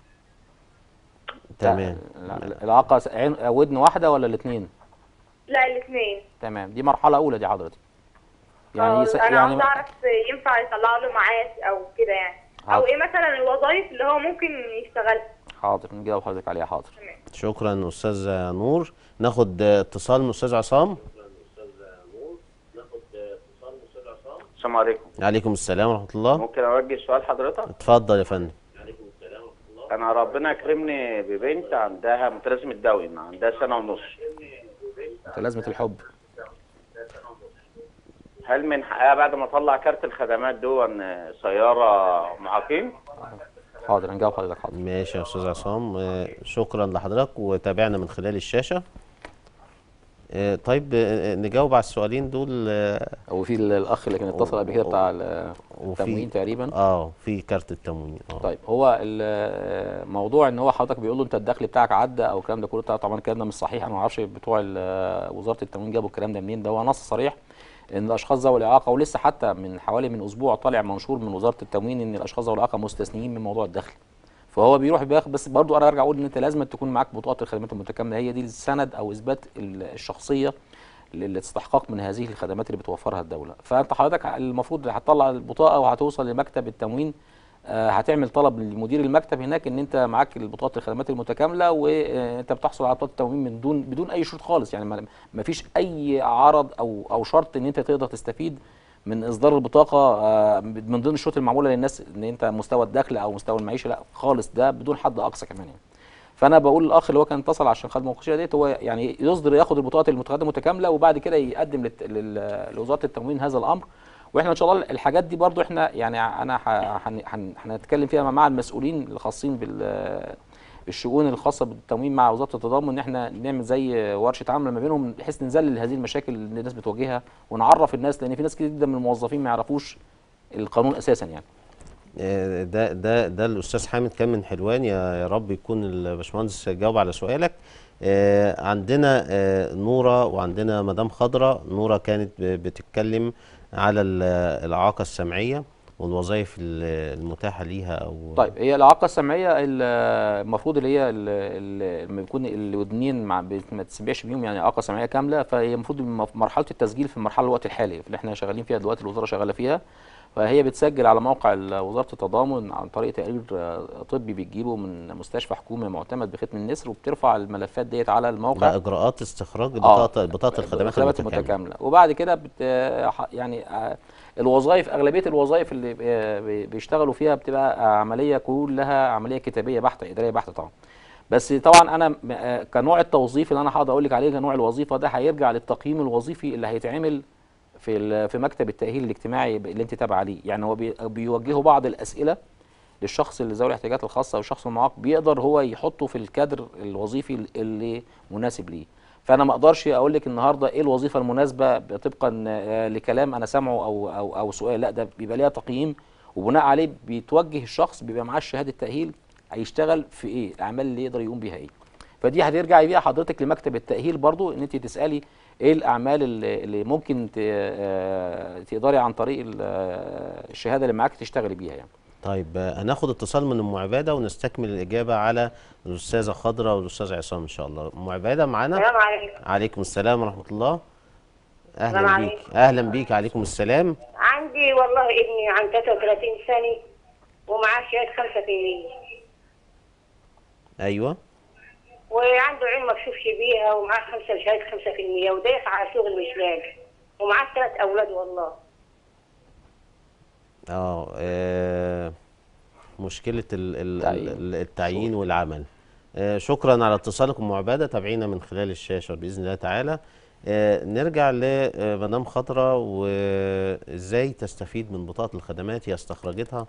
تمام لا، لا، الاعاقه س- عين ودن واحده ولا الاثنين لا الاثنين تمام دي مرحله اولى دي حضرتك يعني س- انا يعني عاوزه اعرف آه، ينفع يطلع له معاه او كده يعني او حاضر. ايه مثلا الوظائف اللي هو ممكن يشتغلها حاضر نجاوب حضرتك عليها حاضر شكرا استاذه نور ناخد آه، اتصال من استاذ عصام السلام عليكم عليكم السلام ورحمه الله ممكن اوجه سؤال حضرتك اتفضل يا فندم انا ربنا يكرمني ببنت عندها متلازمه داون عندها سنه ونص متلازمه الحب هل من حقها بعد ما اطلع كارت الخدمات دون سياره معاقين حاضر نجاوب حضرتك حاضر ماشي يا استاذ عصام آه، شكرا لحضرتك وتابعنا من خلال الشاشه آه، طيب آه، نجاوب على السؤالين دول آه، هو في ال- الاخ اللي كان اتصل قبل كده بتاع ال- وفي- التموين تقريبا اه في كارت التموين اه طيب هو ال- موضوع ان هو حضرتك بيقول له انت الدخل بتاعك عدى او الكلام ده كله طبعا الكلام ده مش صحيح انا ما اعرفش بتوع ال- وزاره التموين جابوا الكلام ده منين ده هو نص صريح ان الاشخاص ذوي الاعاقه ولسه حتى من حوالي من اسبوع طالع منشور من وزاره التموين ان الاشخاص ذوي الاعاقه مستثنيين من موضوع الدخل فهو بيروح بياخد بس برضو انا ارجع اقول ان انت لازم تكون معاك بطاقه الخدمات المتكامله هي دي السند او اثبات ال- الشخصيه للاستحقاق من هذه الخدمات اللي بتوفرها الدوله فانت حضرتك المفروض هتطلع البطاقه وهتوصل لمكتب التموين آه، هتعمل طلب لمدير المكتب هناك ان انت معاك بطاقه الخدمات المتكامله وانت بتحصل على بطاقه التموين من دون بدون اي شروط خالص يعني ما- ما فيش اي عرض او او شرط ان انت تقدر تستفيد من اصدار البطاقه آه، من ضمن الشروط المعموله للناس ان انت مستوى الدخل او مستوى المعيشه لا خالص ده بدون حد اقصى كمان يعني فانا بقول للاخ اللي هو كان اتصل عشان خد المناقشه ديت هو يعني يصدر ياخد البطاقه المتقدمه متكامله وبعد كده يقدم للت- لل- لوزاره التموين هذا الامر واحنا ان شاء الله الحاجات دي برضو احنا يعني انا ح- هن- هن- هنتكلم فيها مع المسؤولين الخاصين بال بالشؤون الخاصه بالتموين مع وزاره التضامن ان احنا نعمل زي ورشه عمل ما بينهم بحيث نذلل هذه المشاكل اللي الناس بتواجهها ونعرف الناس لان في ناس كتير جدا من الموظفين ما يعرفوش القانون اساسا يعني آه، ده ده ده الاستاذ حامد كان من حلوان يا يا رب يكون الباشمهندس جاوب على سؤالك آه، عندنا آه، نوره وعندنا مدام خضره نوره كانت ب- بتتكلم على ال- الاعاقه السمعيه والوظائف ال- المتاحه ليها او طيب هي الاعاقه السمعيه ال- المفروض اللي هي ال- ال- لما بيكون الودنين مع بت- ما تسمعش بيهم يعني اعاقه سمعيه كامله فهي المفروض الم- مرحله التسجيل في المرحله الوقت الحالي اللي احنا شغالين فيها دلوقتي الوزاره شغاله فيها فهي بتسجل على موقع ال- وزاره التضامن عن طريق تقرير آه، طبي بتجيبه من مستشفى حكومي معتمد بختم النسر وبترفع الملفات ديت على الموقع ده اجراءات استخراج آه. بطاقه بطاقه الخدمات الخدمات المتكامله المتكامله وبعد كده بت آه، ح- يعني آه، الوظائف اغلبيه الوظائف اللي بي- بي- بيشتغلوا فيها بتبقى عمليه كلها عمليه كتابيه بحته اداريه بحته طبعا بس طبعا انا م- آه، كنوع التوظيف اللي انا هقدر اقول لك عليه كنوع الوظيفه ده هيرجع للتقييم الوظيفي اللي هيتعمل في ال- في مكتب التاهيل الاجتماعي اللي انت تابعه ليه يعني هو بي- بيوجهوا بعض الاسئله للشخص اللي ذوي الاحتياجات الخاصه او الشخص المعاق بيقدر هو يحطه في الكادر الوظيفي اللي مناسب ليه فانا ما اقدرش اقول لك النهارده ايه الوظيفه المناسبه طبقا آه، لكلام انا سامعه او او او سؤال لا ده بيبقى ليها تقييم وبناء عليه بيتوجه الشخص بيبقى معاه شهاده تاهيل هيشتغل في ايه الاعمال اللي يقدر يقوم بيها ايه فدي هترجعي بيها حضرتك لمكتب التاهيل برضو ان انت تسالي ايه الاعمال اللي اللي ممكن ت- آه، تقدري عن طريق ال- آه، الشهاده اللي معاك تشتغلي بيها يعني طيب آه، هناخد اتصال من ام عباده ونستكمل الاجابه على الاستاذه خضره والاستاذ عصام ان شاء الله ام عباده معانا السلام عليكم عليكم السلام ورحمه الله السلام اهلا بيك عليكم. اهلا بيك عليكم السلام عندي والله ابني عن 33 سنه ومعاه شهاده 5% ايوه وعنده عين مكشوفش بيها ومعاه خمسة شهادة خمسة في المية ودايس على شغل مش لاقي ومعاه ثلاث أولاد والله اه آه، مشكله ال- ال- التعيين. ال- التعيين والعمل آه، شكرا على اتصالكم ام عباده تابعينا من خلال الشاشه باذن الله تعالى آه، نرجع لمدام خضرة وازاي تستفيد من بطاقه الخدمات هي استخرجتها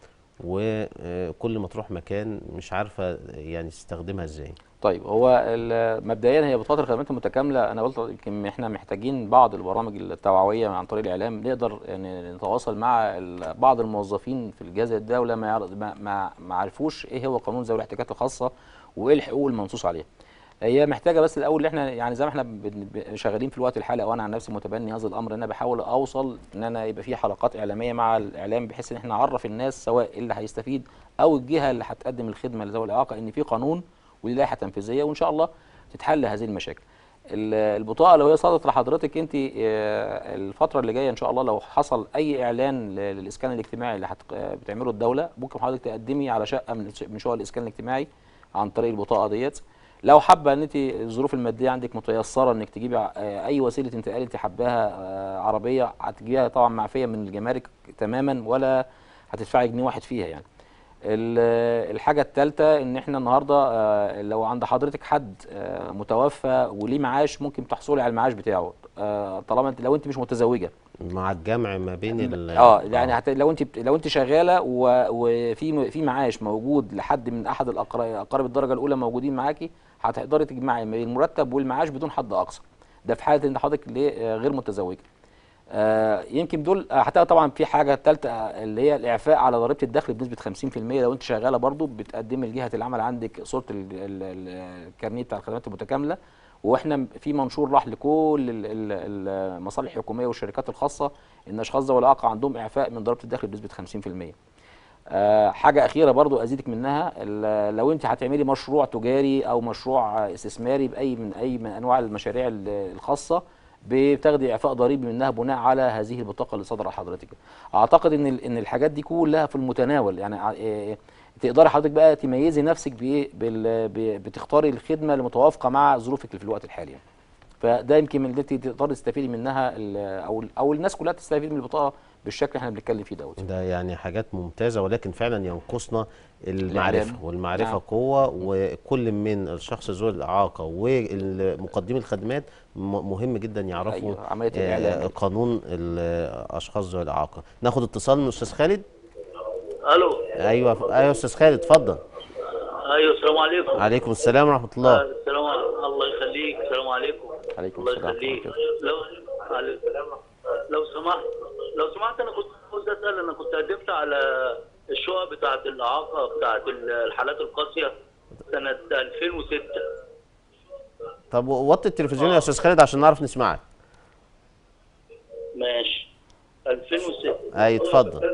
وكل ما تروح مكان مش عارفه يعني تستخدمها ازاي طيب هو ال- مبدئيا هي بطاقه الخدمات المتكامله انا قلت يمكن احنا محتاجين بعض البرامج التوعويه عن طريق الاعلام نقدر يعني نتواصل مع ال- بعض الموظفين في الجهاز الدوله ما يعرف- ما ما ما عرفوش ايه هو قانون ذوي الاحتياجات الخاصه وايه الحقوق المنصوص عليها هي محتاجه بس الاول ان احنا يعني زي ما احنا بن- ب- شغالين في الوقت الحالي وانا عن نفسي متبني هذا الامر ان انا بحاول اوصل ان انا يبقى في حلقات اعلاميه مع الاعلام بحيث ان احنا نعرف الناس سواء اللي هيستفيد او الجهه اللي هتقدم الخدمه لذوي الاعاقه ان في قانون وليه لائحه تنفيذيه وان شاء الله تتحل هذه المشاكل. ال- البطاقه لو هي صادت لحضرتك انت آه، الفتره اللي جايه ان شاء الله لو حصل اي اعلان ل- للاسكان الاجتماعي اللي هت- آه، بتعمله الدوله ممكن حضرتك تقدمي على شقه من من شقق الاسكان الاجتماعي عن طريق البطاقه ديت لو حابه ان انت الظروف الماديه عندك متيسره انك تجيبي ع- آه، اي وسيله انتقال انت حباها آه، عربيه هتجيبيها طبعا معفيه من الجمارك تماما ولا هتدفعي جنيه واحد فيها يعني ال- الحاجة الثالثة ان احنا النهاردة آه، لو عند حضرتك حد آه، متوفى وليه معاش ممكن تحصلي على المعاش بتاعه آه، طالما انت لو انت مش متزوجة مع الجمع ما بين ال اه يعني حتى لو انت بت- لو انت شغاله و- وفي في معاش موجود لحد من احد الأقر- اقارب الدرجه الاولى موجودين معاكي هتقدري تجمعي ما بين المرتب والمعاش بدون حد اقصى ده في حاله ان حضرتك ليه- آه، غير متزوجه آه يمكن دول آه، حتى طبعا في حاجه ثالثه اللي هي الاعفاء على ضريبه الدخل بنسبه 50% لو انت شغاله برضو بتقدمي لجهه العمل عندك صوره ال- ال- ال- الكارنيه بتاع الخدمات المتكامله واحنا في منشور راح لكل ال- ال- المصالح الحكوميه والشركات الخاصه ان اشخاص ذوي الاعاقه عندهم اعفاء من ضريبه الدخل بنسبه 50%. آه، حاجه اخيره برضو ازيدك منها ال- لو انت هتعملي مشروع تجاري او مشروع آه، استثماري باي من اي من انواع المشاريع ال- الخاصه بتاخدي اعفاء ضريبي منها بناء على هذه البطاقه اللي صدر حضرتك اعتقد ان ال- ان الحاجات دي كلها في المتناول يعني ع- إيه، تقدري حضرتك بقى تميزي نفسك بايه بال- ب- بتختاري الخدمه المتوافقه مع ظروفك اللي في الوقت الحالي يعني. فده يمكن من اللي انت تقدري تستفيدي منها ال- او ال- او الناس كلها تستفيد من البطاقه بالشكل اللي احنا بنتكلم فيه دوت ده يعني حاجات ممتازة ولكن فعلا ينقصنا المعرفة الإعلام. والمعرفة نعم. قوة وكل من الشخص ذو الإعاقة ومقدمي الخدمات م- مهم جدا يعرفوا أيوة، عملية آه، الإعلام. قانون الأشخاص ذوي الإعاقة ناخد اتصال من أستاذ خالد الو أيوة أيوة أستاذ خالد اتفضل ايوه السلام عليكم عليكم السلام ورحمة الله السلام عليكم الله يخليك السلام عليكم عليكم الله السلام يخليك ورحمة الله. لو عليك. لو سمحت لو سمحت انا كنت عاوز اسال انا كنت قدمت على الشقق بتاعه الاعاقه بتاعه الحالات القاسيه سنه 2006 طب وطي التلفزيون يا أستاذ خالد عشان نعرف نسمعك ماشي 2006 أي اتفضل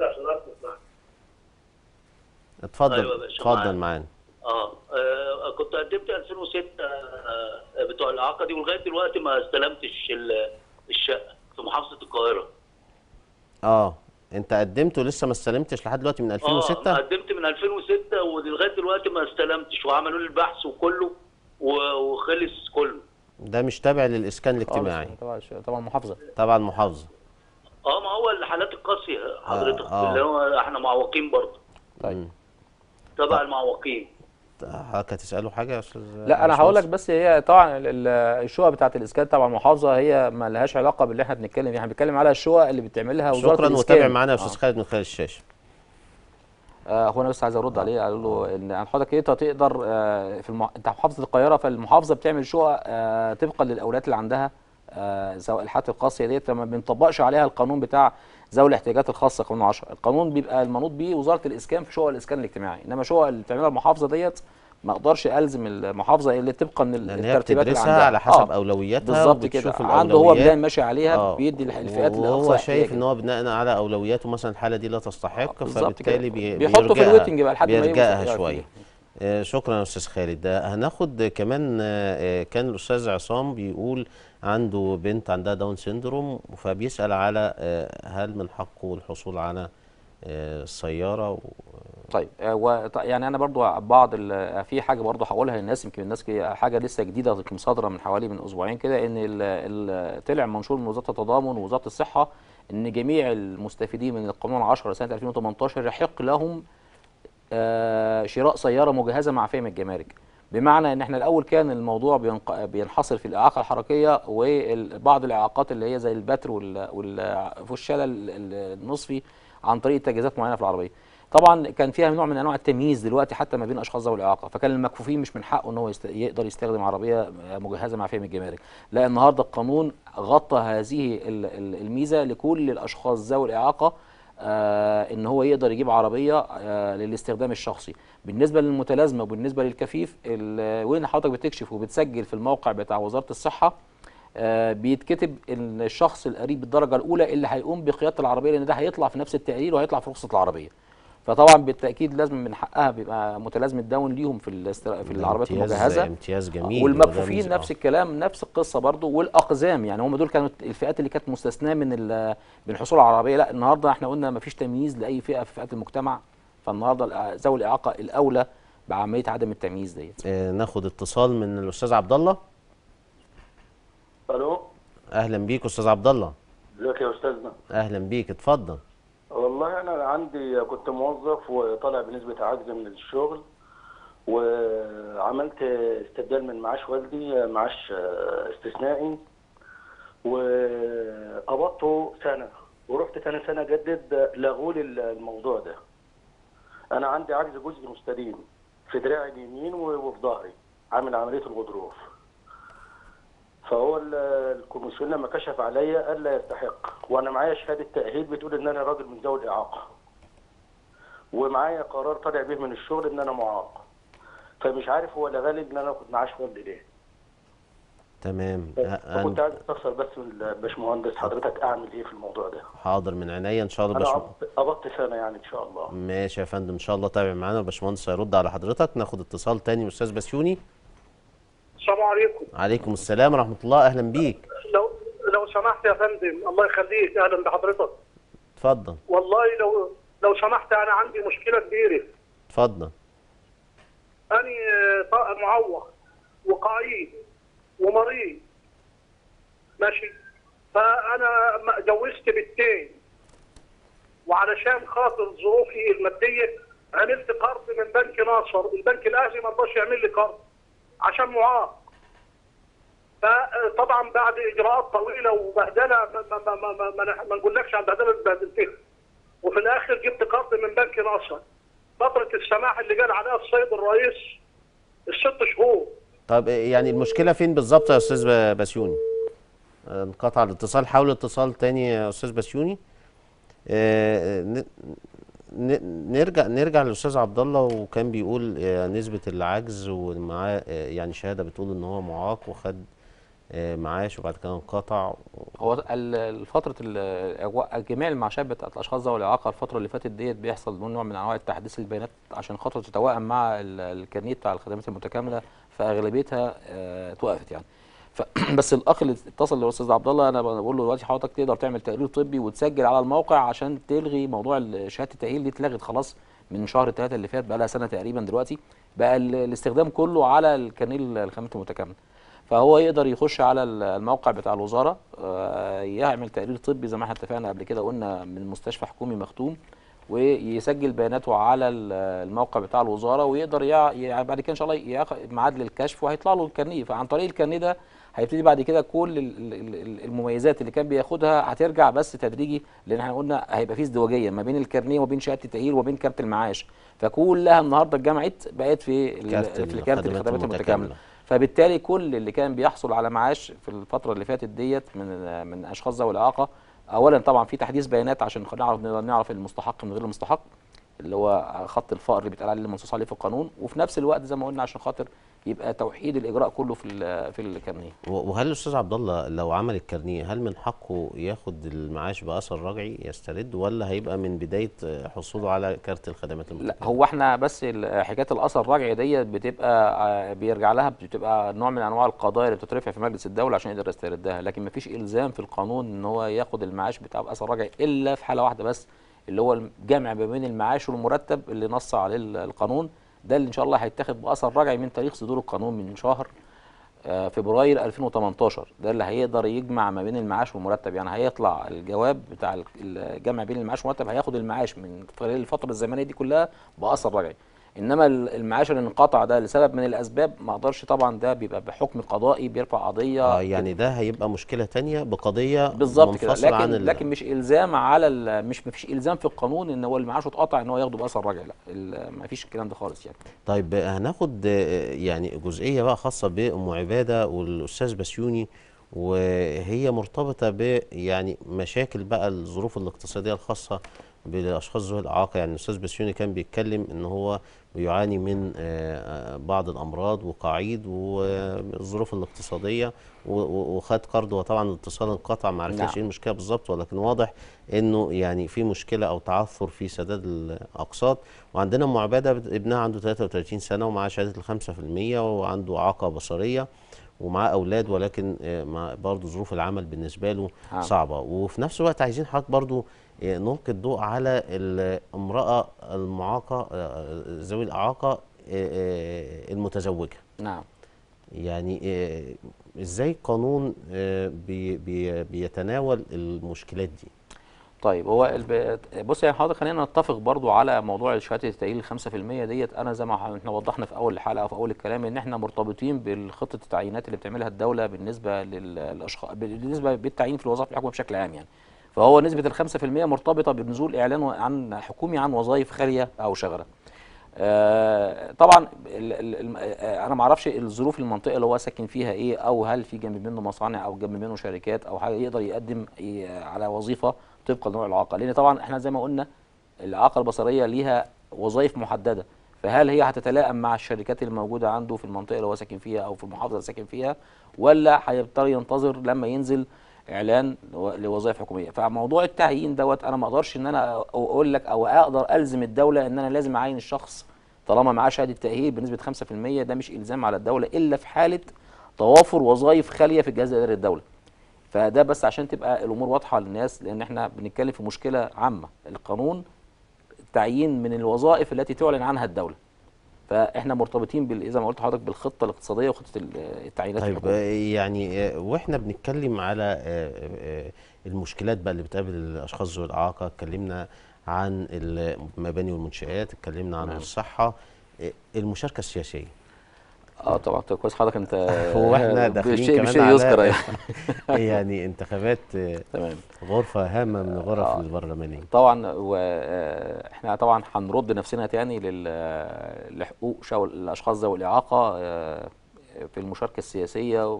اتفضل أيوة يا باشا، اتفضل معاك. معانا اه آه، كنت قدمت 2006 آه، بتوع الاعاقه دي ولغايه دلوقتي ما استلمتش ال- الشقه في محافظه القاهره اه انت قدمت ولسه ما استلمتش لحد دلوقتي من اه 2006 قدمت من 2006 ولغايه دلوقتي ما استلمتش وعملوا لي البحث وكله و- وخلص كله ده مش تابع للإسكان خالص، الاجتماعي طبعا طبعا محافظه طبعا محافظة اه ما هو الحالات القاسيه حضرتك آه. اللي هو احنا معوقين برضه طيب تبع المعوقين حضرتك هتسأله حاجة يا أستاذ لا انا هقول لك باشمهندس؟ بس هي طبعا ال- ال- الشقق بتاعه الاسكان طبعا المحافظه هي ما لهاش علاقه باللي احنا بنتكلم فيه احنا بنتكلم على الشقق اللي بتعملها وزاره شكرا الاسكان وتابع معانا يا آه. أستاذ خالد من خلال الشاشة آه هو انا بس عايز ارد عليه اقول له ان عن حضرتك انت تقدر آه في المح... انت محافظه القاهره فالمحافظه بتعمل شقق آه طبقا للاولويات اللي عندها آه سواء الحالات القاسيه ديت فما بنطبقش عليها القانون بتاع ذوي الاحتياجات الخاصه قانون 10 القانون بيبقى المنوط بيه وزاره الاسكان في شقق الاسكان الاجتماعي انما شقق اللي بتعملها المحافظه ديت ما اقدرش الزم المحافظه اللي طبقا لأن هي للترتيبات اللي بتدرسها عندها على حسب آه. أولوياتها بالظبط كده وبتشوف عنده هو الأولويات. بلان ماشي عليها آه. بيدي الح- الفئات اللي وهو اقصى شايف احتياجاً. ان هو بناء على اولوياته مثلا الحاله دي لا تستحق بالظبط فبالتالي كده. بي بيحطه في بيرجعها- الويتنج بقى لحد ما يوصل بيرجعها يعني شويه آه، شكرا يا استاذ خالد ده هناخد كمان آه، آه، كان الاستاذ عصام بيقول عنده بنت عندها داون سيندروم فبيسال على آه، هل من حقه الحصول على آه، السياره و- طيب آه، و ط- يعني انا برضو بعض ال- في حاجه برضو هقولها للناس يمكن الناس كي- حاجه لسه جديده يمكن صادره من حوالي من اسبوعين كده ان ال ال طلع منشور من وزاره التضامن ووزاره الصحه ان جميع المستفيدين من القانون 10 سنه 2018 يحق لهم آه، شراء سياره مجهزه معفيه من الجمارك بمعنى ان احنا الاول كان الموضوع بينق- بينحصر في الاعاقه الحركيه وبعض الاعاقات اللي هي زي البتر وال- وال- والشلل ال- ال- النصفي عن طريق تجهيزات معينه في العربيه طبعا كان فيها نوع من انواع التمييز دلوقتي حتى ما بين اشخاص ذوي الاعاقه فكان المكفوفين مش من حقه ان هو يست... يقدر يستخدم عربيه مجهزه مع فهم الجمارك لا النهارده القانون غطى هذه ال- ال- الميزه لكل الاشخاص ذوي الاعاقه آه ان هو يقدر يجيب عربيه آه للاستخدام الشخصي بالنسبه للمتلازمه وبالنسبه للكفيف ال- وين حضرتك بتكشف وبتسجل في الموقع بتاع وزاره الصحه آه بيتكتب ان الشخص القريب بالدرجه الاولى اللي هيقوم بقياده العربيه لان ده هيطلع في نفس التقرير وهيطلع في رخصه العربيه فطبعا بالتاكيد لازم من حقها بيبقى متلازمه داون ليهم في الاستر... في ده العربيات امتياز- المجهزه امتياز جميل والمكفوفين وده نفس الكلام نفس القصه برضو والاقزام يعني هم دول كانوا الفئات اللي كانت مستثناه من ال- من الحصول على العربيه لا النهارده احنا قلنا ما فيش تمييز لاي فئه في فئات المجتمع فالنهارده الأ- ذوي الاعاقه الاولى بعمليه عدم التمييز ديت آه، ناخد اتصال من الاستاذ عبد الله الو اهلا بيك استاذ عبد الله ازيك يا استاذنا اهلا بيك اتفضل والله انا عندي كنت موظف وطالع بنسبه عجز من الشغل وعملت استبدال من معاش والدي معاش استثنائي وقبضته سنه ورحت تاني سنه جدد لغوا لي الموضوع ده انا عندي عجز جزء مستديم في دراعي اليمين وفي ظهري عامل عمليه الغضروف فهو ال- الكوميسيون لما كشف عليا قال لا يستحق وانا معايا شهاده تاهيل بتقول ان انا راجل من ذوي الاعاقه ومعايا قرار طالع بيه من الشغل ان انا معاق فمش عارف هو لغالي ان انا اخد معاش والدي ليه تمام آه، فكنت أنا عايز استفسر بس من الباشمهندس حضرتك اعمل ايه في الموضوع ده حاضر من عينيا ان شاء الله انا باش قبضت- قبضت سنه يعني ان شاء الله ماشي يا فندم ان شاء الله تابع معانا الباشمهندس هيرد على حضرتك ناخد اتصال تاني من استاذ بسيوني السلام عليكم عليكم السلام ورحمه الله اهلا بيك لو لو سمحت يا فندم الله يخليك اهلا بحضرتك اتفضل والله لو لو سمحت انا عندي مشكله كبيره اتفضل انا آه، ط- معوق وقعيد ومريض ماشي فانا م- جوزت بنتين وعلشان خاطر ظروفي الماديه عملت قرض من بنك ناصر البنك الاهلي ما رضاش يعمل لي قرض عشان معاق فطبعا بعد اجراءات طويله وبهدله ما, ما, ما, ما, ما, ما, ما نقولكش على البهدله اللي بهدلتها وفي الاخر جبت قرض من بنك ناصر فتره السماح اللي قال عليها السيد الرئيس الست شهور طب يعني المشكله فين بالظبط يا استاذ ب- بسيوني آه، انقطع الاتصال حاول اتصال تاني يا استاذ بسيوني آه، ن- ن- نرجع نرجع للاستاذ عبد الله وكان بيقول آه، نسبه العجز ومعاه آه، يعني شهاده بتقول ان هو معاق وخد آه، معاش وبعد كده انقطع هو ال- الفترة ال- جميع المعاشات بتاعت الأشخاص ذوي الإعاقة الفترة اللي فاتت ديت بيحصل نوع من أنواع تحديث البيانات عشان خاطر تتوائم مع ال- الكارنيه بتاع الخدمات المتكاملة فأغلبيتها آه، اتوقفت يعني ف بس الأخ اللي اتصل للأستاذ عبد الله أنا بقول له دلوقتي حضرتك تقدر تعمل تقرير طبي وتسجل على الموقع عشان تلغي موضوع ال- شهادة التأهيل دي اتلغت خلاص من شهر ثلاثة اللي فات بقى لها سنة تقريبا دلوقتي بقى ال- الاستخدام كله على الكارنيه الخدمات المتكاملة فهو يقدر يخش على ال- الموقع بتاع الوزاره آه، يعمل تقرير طبي زي ما احنا اتفقنا قبل كده قلنا من مستشفى حكومي مختوم ويسجل بياناته على ال- الموقع بتاع الوزاره ويقدر يع... يع- بعد كده ان شاء الله ياخد ميعاد للكشف وهيطلع له الكارنيه فعن طريق الكارنيه ده هيبتدي بعد كده كل ال- ال- ال- المميزات اللي كان بياخدها هترجع بس تدريجي لان احنا قلنا هيبقى في ازدواجيه ما بين الكارنيه وما بين شهاده التاهيل وما بين كارت المعاش فكلها النهارده اتجمعت بقت في ال- كارت في كارت الخدمات الخدمات المتكاملة. المتكامله فبالتالي كل اللي كان بيحصل على معاش في الفتره اللي فاتت ديت من من اشخاص ذوي الاعاقه اولا طبعا في تحديث بيانات عشان نعرف نقدر نعرف المستحق من غير المستحق اللي هو خط الفقر اللي بيتقال عليه اللي منصوص عليه في القانون وفي نفس الوقت زي ما قلنا عشان خاطر يبقى توحيد الاجراء كله في ال- في الكارنيه و- وهل الاستاذ عبد الله لو عمل الكارنيه هل من حقه ياخد المعاش باثر رجعي يسترد ولا هيبقى من بدايه آه، حصوله على كارت الخدمات لا المتكامله هو احنا بس ال- حكايه الاثر الرجعي ديت بتبقى آه، بيرجع لها بتبقى نوع من انواع القضايا اللي بتترفع في مجلس الدوله عشان يقدر يستردها لكن مفيش الزام في القانون ان هو ياخد المعاش بتاعه باثر رجعي الا في حاله واحده بس اللي هو الجمع ما بين المعاش والمرتب اللي نص عليه ال- القانون ده اللي ان شاء الله هيتاخد باثر رجعي من تاريخ صدور القانون من شهر آه، فبراير 2018 ده اللي هيقدر يجمع ما بين المعاش والمرتب يعني هيطلع الجواب بتاع ال- الجمع بين المعاش والمرتب هياخد المعاش من خلال الفتره الزمنيه دي كلها باثر رجعي انما ال- المعاش اللي انقطع ده لسبب من الاسباب ما اقدرش طبعا ده بيبقى بحكم قضائي بيرفع قضيه اه يعني ده هيبقى مشكله تانية بقضيه بالظبط كده منفصله لكن عن ال- لكن مش الزام على ال- مش مفيش الزام في القانون ان هو المعاش اتقطع ان هو ياخده باثر رجعي لا ال- مفيش الكلام ده خالص يعني طيب هناخد آه، يعني جزئيه بقى خاصه بام عباده والاستاذ بسيوني وهي مرتبطه ب يعني مشاكل بقى الظروف الاقتصاديه الخاصه بالاشخاص ذوي الاعاقه يعني الاستاذ بسيوني كان بيتكلم ان هو بيعاني من آه، آه، بعض الامراض وقعيد والظروف الاقتصاديه و- و- وخد قرض وطبعا الاتصال انقطع ما عرفناش نعم. ايه المشكله بالظبط ولكن واضح انه يعني في مشكله او تعثر في سداد الاقساط وعندنا ام عباده بت- ابنها عنده 33 سنه ومعاه شهاده الخمسة في المية وعنده اعاقه بصريه ومعاه اولاد ولكن آه، مع برضه ظروف العمل بالنسبه له نعم. صعبه وفي نفس الوقت عايزين حضرتك برضه آه، نلقي الضوء على الامراه المعاقه آه، ذوي الاعاقه آه، آه، المتزوجه نعم يعني آه، ازاي القانون آه، بي بي بيتناول المشكلات دي طيب هو الب... بص يا حضرتك خلينا نتفق برضو على موضوع شهاده التأهيل ال 5% ديت انا زي ما ح- احنا وضحنا في اول الحلقه وفي اول الكلام ان احنا مرتبطين بالخطه التعيينات اللي بتعملها الدوله بالنسبه للاشخاص بالنسبه بالتعيين في الوظائف الحكوميه بشكل عام يعني فهو نسبه ال 5% مرتبطه بنزول اعلان عن حكومي عن وظائف خاليه او شغله آه، طبعا ال ال ال آه، انا ما اعرفش الظروف المنطقه اللي هو ساكن فيها ايه او هل في جنب منه مصانع او جنب منه شركات او حاجه يقدر يقدم ي- على وظيفه طبقا لنوع الاعاقه لان طبعا احنا زي ما قلنا الاعاقه البصريه ليها وظائف محدده فهل هي هتتلائم مع الشركات اللي موجوده عنده في المنطقه اللي هو ساكن فيها او في المحافظه اللي ساكن فيها ولا هيضطر ينتظر لما ينزل اعلان لو- لوظائف حكوميه فموضوع التعيين دوت انا ما اقدرش ان انا اقول لك او اقدر الزم الدوله ان انا لازم اعين الشخص طالما معاه شهاده تاهيل بنسبه 5% ده مش الزام على الدوله الا في حاله توافر وظائف خاليه في الجهاز الاداري الدوله فده بس عشان تبقى الامور واضحه للناس لان احنا بنتكلم في مشكله عامه القانون تعيين من الوظائف التي تعلن عنها الدوله فاحنا مرتبطين بال زي ما قلت لحضرتك بالخطه الاقتصاديه وخطه ال- التعيينات طيب الحكوميه آه، يعني آه، واحنا بنتكلم على آه، آه، المشكلات بقى اللي بتقابل الاشخاص ذوي الاعاقه اتكلمنا عن المباني والمنشآت اتكلمنا عن تمام. الصحه آه، المشاركه السياسيه اه طبعا طب كويس حضرتك انت هو احنا داخلين بشيء كمان بشيء على يذكر يعني يعني انتخابات آه، تمام غرفه هامه من الغرف آه. البرلمانيه طبعا واحنا طبعا هنرد نفسنا تاني لل- لحقوق شو الاشخاص ذوي الاعاقه آه، في المشاركه السياسيه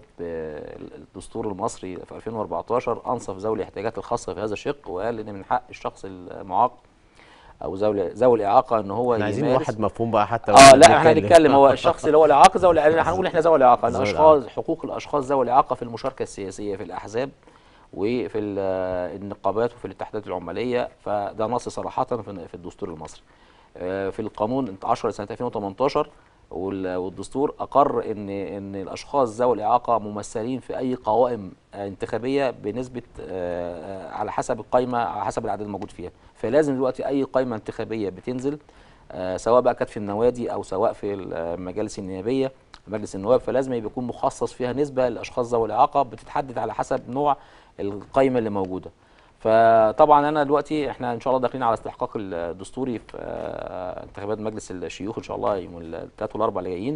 الدستور المصري في 2014 انصف ذوي الاحتياجات الخاصه في هذا الشق وقال ان من حق الشخص المعاق او ذوي ذوي الاعاقه ان هو احنا عايزين يمارس واحد مفهوم بقى حتى اه واحنا لا احنا هنتكلم هو الشخص اللي هو الاعاقه ذوي الإعاقة- هنقول احنا ذوي الاعاقه ذوي الاشخاص حقوق الاشخاص ذوي الاعاقه في المشاركه السياسيه في الاحزاب وفي ال- النقابات وفي الاتحادات العماليه فده نص صراحه في في الدستور المصري آه، في القانون 10 سنه 2018 وال- والدستور اقر ان ان الاشخاص ذوي الاعاقه ممثلين في اي قوائم آه، انتخابيه بنسبه آه، آه، على حسب القائمه على حسب العدد الموجود فيها فلازم دلوقتي اي قائمه انتخابيه بتنزل آه، سواء بقى كانت في النوادي او سواء في المجالس النيابيه مجلس النواب فلازم يبقى يكون مخصص فيها نسبه للاشخاص ذوي الاعاقه بتتحدد على حسب نوع القائمه اللي موجوده فطبعا انا دلوقتي احنا ان شاء الله داخلين على استحقاق الدستوري في آه، انتخابات مجلس الشيوخ ان شاء الله يوم الثلاث والاربع اللي جايين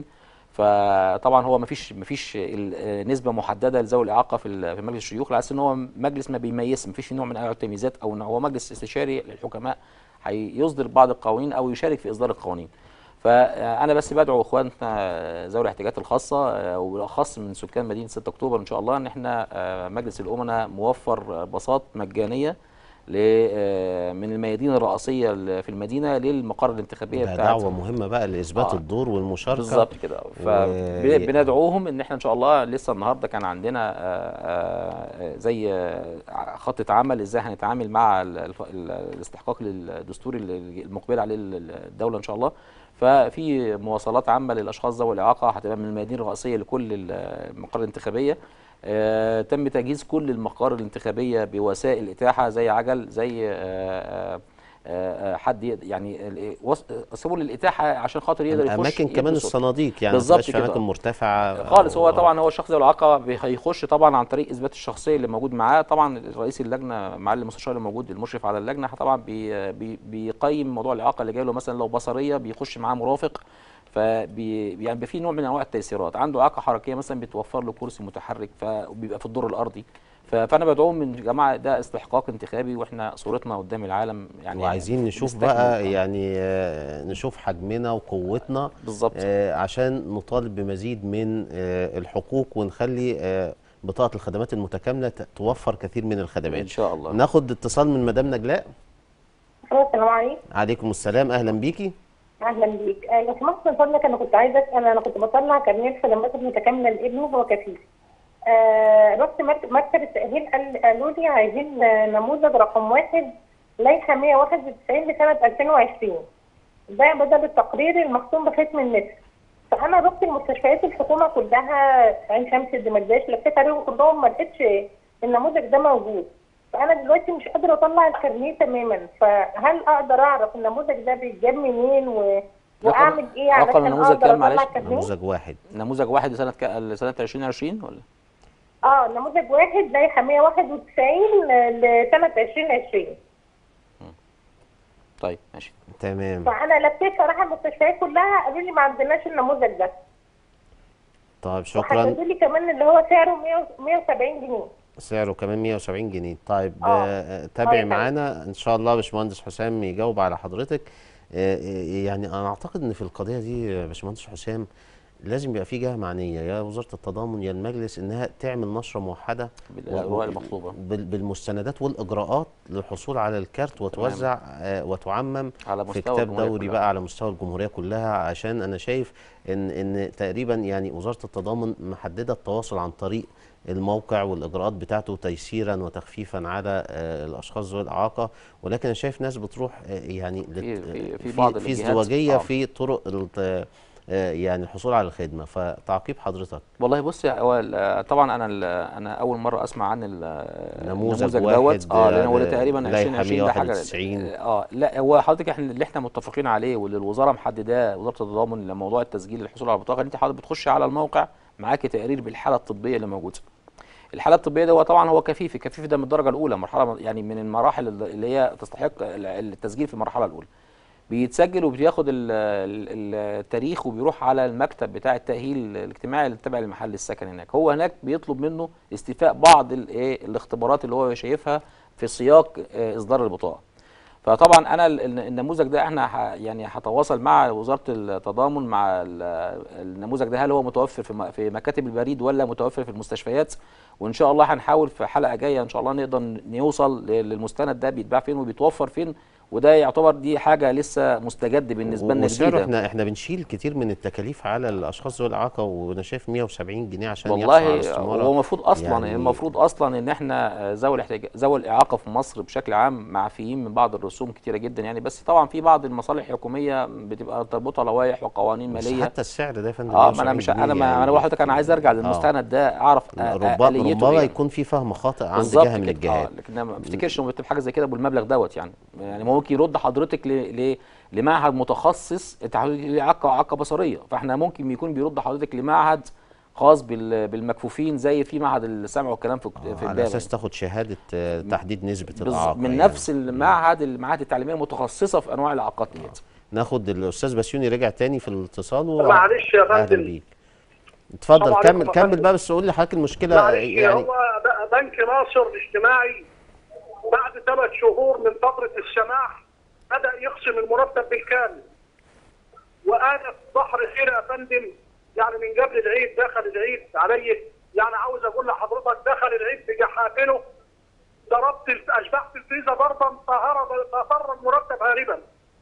فطبعا هو مفيش مفيش ال- آه، نسبه محدده لذوي الاعاقه في ال- في مجلس الشيوخ على اساس ان هو مجلس ما بيميز مفيش فيه نوع من انواع التمييزات او ان هو مجلس استشاري للحكماء هيصدر بعض القوانين او يشارك في اصدار القوانين فانا بس بدعو اخواننا ذوي الاحتياجات الخاصه آه، وبالاخص من سكان مدينه 6 اكتوبر ان شاء الله ان احنا آه، مجلس الامناء موفر باصات مجانيه ل- آه، من الميادين الرئيسيه ال- في المدينه للمقر الانتخابيه ده بتاعت دعوه مهمه بقى لاثبات آه. الدور والمشاركه بالظبط كده و- فبندعوهم ان احنا ان شاء الله لسه النهارده كان عندنا آه، آه، زي آه، خطه عمل ازاي هنتعامل مع ال- الف- ال- الاستحقاق الدستوري اللي المقبل عليه ال- الدوله ان شاء الله ففي مواصلات عامه للاشخاص ذوي الاعاقه هتبقى من الميادين الرئيسيه لكل ال- المقر الانتخابيه آه، تم تجهيز كل المقار الانتخابيه بوسائل اتاحه زي عجل زي آه، آه، آه، حد يقدر- يعني ال- وص- سبل الاتاحه عشان خاطر يقدر يخش اماكن كمان يلبس الصناديق يعني ما بالظبط تبقاش في كده. اماكن مرتفعه خالص هو آه. طبعا هو الشخص ذو الاعاقه بي- هيخش طبعا عن طريق اثبات الشخصيه اللي موجود معاه طبعا رئيس اللجنه معالي المستشار اللي موجود المشرف على اللجنه طبعا بي بي بيقيم موضوع الاعاقه اللي جاي له مثلا لو بصريه بيخش معاه مرافق فبي يعني بيبقى في نوع من انواع التيسيرات عنده اعاقه حركيه مثلا بيتوفر له كرسي متحرك فبيبقى في الدور الارضي ف- فانا بدعوهم من جماعه ده استحقاق انتخابي واحنا صورتنا قدام العالم يعني وعايزين نشوف بنستكمل. بقى آه. يعني آه، نشوف حجمنا وقوتنا بالظبط آه، عشان نطالب بمزيد من آه، الحقوق ونخلي آه، بطاقة الخدمات المتكاملة ت- توفر كثير من الخدمات ان شاء الله ناخد اتصال من مدام نجلاء السلام عليكم عليكم السلام اهلا بيكي اهلا بيك آه، لو سمحت من فضلك انا كنت عايزه اسال انا كنت بطلع كارنيه خدمات متكامله لابني هو كفيف آه رحت مك- مكتب التاهيل قال قالوا لي عايزين آه، نموذج رقم واحد لائحه 191 لسنه 2020 ده بدل التقرير المختوم بختم النسر فانا رحت المستشفيات الحكومه كلها عين شمس الدمرداش لفيت عليهم كلهم ما لقيتش النموذج ده موجود فانا دلوقتي مش قادره اطلع الكارنيه تماما فهل اقدر اعرف النموذج ده بيتجاب منين و... واعمل ايه رقم علشان النموذج اقدر كام اطلع معلش؟ الكارنيه نموذج واحد نموذج واحد لسنه ك... لسنه 2020 ولا اه نموذج واحد لائحه 191 لسنه 2020 طيب ماشي تمام فانا لفيت صراحه المستشفيات كلها قالوا لي ما عندناش النموذج ده طيب شكرا وحددوا لي كمان اللي هو سعره 100 170 جنيه سعره كمان 170 جنيه طيب آه. آه، تابعي طيب. معانا ان شاء الله باشمهندس حسام يجاوب على حضرتك آه، آه، يعني انا اعتقد ان في القضيه دي يا باشمهندس حسام لازم يبقى في جهه معنيه يا وزاره التضامن يا المجلس انها تعمل نشره موحده بالاوراق المطلوبه بال- بالمستندات والاجراءات للحصول على الكارت وتوزع آه، وتعمم على في مستوى كتاب الجمهورية دوري كلها. بقى على مستوى الجمهوريه كلها عشان انا شايف ان ان تقريبا يعني وزاره التضامن محدده التواصل عن طريق الموقع والاجراءات بتاعته تيسيرا وتخفيفا على آه، الاشخاص ذوي الاعاقه ولكن انا شايف ناس بتروح آه، يعني في- لت- في- في في بعض في الجهات، ازدواجيه آه. في طرق الت- آه، يعني الحصول على الخدمه فتعقيب حضرتك والله بص يا هو ال- طبعا انا ال- انا اول مره اسمع عن ال- نموذج النموذج واحد، دوت اه لان هو آه، ده تقريبا لائحة 2020 ده حاجه 191. اه لا هو حضرتك احنا اللي احنا متفقين عليه واللي الوزاره محدداه وزاره التضامن لموضوع التسجيل للحصول على البطاقه انت حضرتك بتخش على الموقع معاكي تقرير بالحاله الطبيه اللي موجوده الحاله الطبيه ده هو طبعا هو كفيف الكفيف ده من الدرجه الاولى مرحله يعني من المراحل اللي هي تستحق التسجيل في المرحله الاولى بيتسجل وبياخد ال- ال- التاريخ وبيروح على المكتب بتاع التأهيل الاجتماعي اللي تابع لمحل السكن هناك هو هناك بيطلب منه استيفاء بعض الايه الاختبارات اللي هو شايفها في سياق آه، اصدار البطاقه فطبعا انا ال- ال- النموذج ده احنا ح- يعني هتواصل مع وزاره التضامن مع ال- النموذج ده هل هو متوفر في م- في مكاتب البريد ولا متوفر في المستشفيات وان شاء الله هنحاول في حلقه جايه ان شاء الله نقدر نوصل ل- للمستند ده بيتباع فين وبيتوفر فين وده يعتبر دي حاجه لسه مستجد بالنسبه لنا وسعره جديده احنا احنا بنشيل كتير من التكاليف على الاشخاص ذوي الاعاقه وانا شايف 170 جنيه عشان يحصل على والله استماره هو المفروض اصلا يعني يعني المفروض اصلا ان احنا آه، ذوي الاحتياج ذوي الاعاقه في مصر بشكل عام معفيين من بعض الرسوم كتيره جدا يعني بس طبعا في بعض المصالح الحكوميه بتبقى تربطها لوائح وقوانين بس ماليه حتى السعر ده يا فندم اه ما انا 170 مش جنيه انا ما يعني انا بقول لحضرتك انا عايز ارجع للمستند ده اعرف آه، آه، ربما آليته ربما إيه. يكون في فهم خاطئ عند بالظبط جهه من كده. الجهات آه لكن أنا ما افتكرش انه بيكتب حاجه زي كده بالمبلغ دوت يعني يعني ممكن يرد حضرتك ل... ل... لمعهد متخصص انت حضرتك ليه اعاقه اعاقه بصريه فاحنا ممكن يكون بيرد حضرتك لمعهد خاص بال... بالمكفوفين زي في معهد السمع والكلام في في على الباب اساس تاخد شهاده آه، تحديد نسبه بز- الاعاقه من يعني. نفس المعهد المعاهد التعليميه المتخصصه في انواع الاعاقات ديت ناخد الاستاذ بسيوني رجع تاني في الاتصال و... معلش يا اهلا فندم. بيك اتفضل السلام كمل عليكم يا كمل فندم. بقى بس قول لي حضرتك المشكله معلش يعني هو ب- بنك ناصر الاجتماعي بعد ثلاث شهور من فتره السماح بدا يخصم المرتب بالكامل وانا في بحر خير يا فندم يعني من قبل العيد دخل العيد علي يعني عاوز اقول لحضرتك دخل العيد بجحافله ضربت ال- اشبعت الفيزا ضربا طهر طهر المرتب هاربا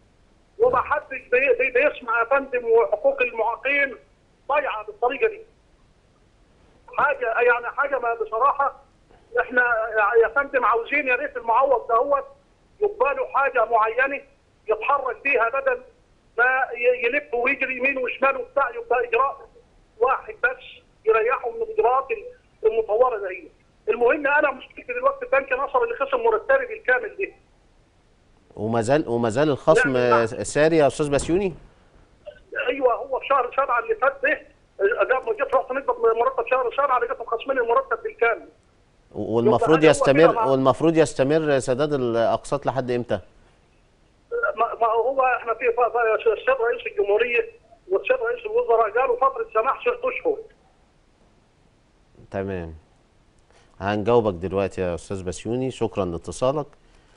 ومحدش بي- بي- بيسمع يا فندم وحقوق المعاقين ضايعه بالطريقه دي حاجه يعني حاجه ما بصراحه احنا يا فندم عاوزين يا ريت المعوض دهوت يبقى له حاجه معينه يتحرك بيها بدل ما ي- يلف ويجري يمين وشمال وبتاع يبقى اجراء واحد بس يريحه من الاجراءات المطوره دي المهم انا مشكلتي دلوقتي بنك نصر اللي خصم مرتبي بالكامل دي وما زال وما زال الخصم لا، لا. آه، ساري يا استاذ بسيوني ايوه هو في شهر سبعه اللي فات ده لما جيت رحت نقبض مرتب شهر سبعه لقيتهم خصمين المرتب بالكامل والمفروض يبقى هل هو يستمر كده مع- والمفروض يستمر سداد الاقساط لحد امتى؟ ما ما هو احنا في ف- ف- السيد رئيس الجمهوريه والسيد رئيس الوزراء قالوا فتره سماح ست اشهر تمام هنجاوبك دلوقتي يا استاذ بسيوني شكرا لاتصالك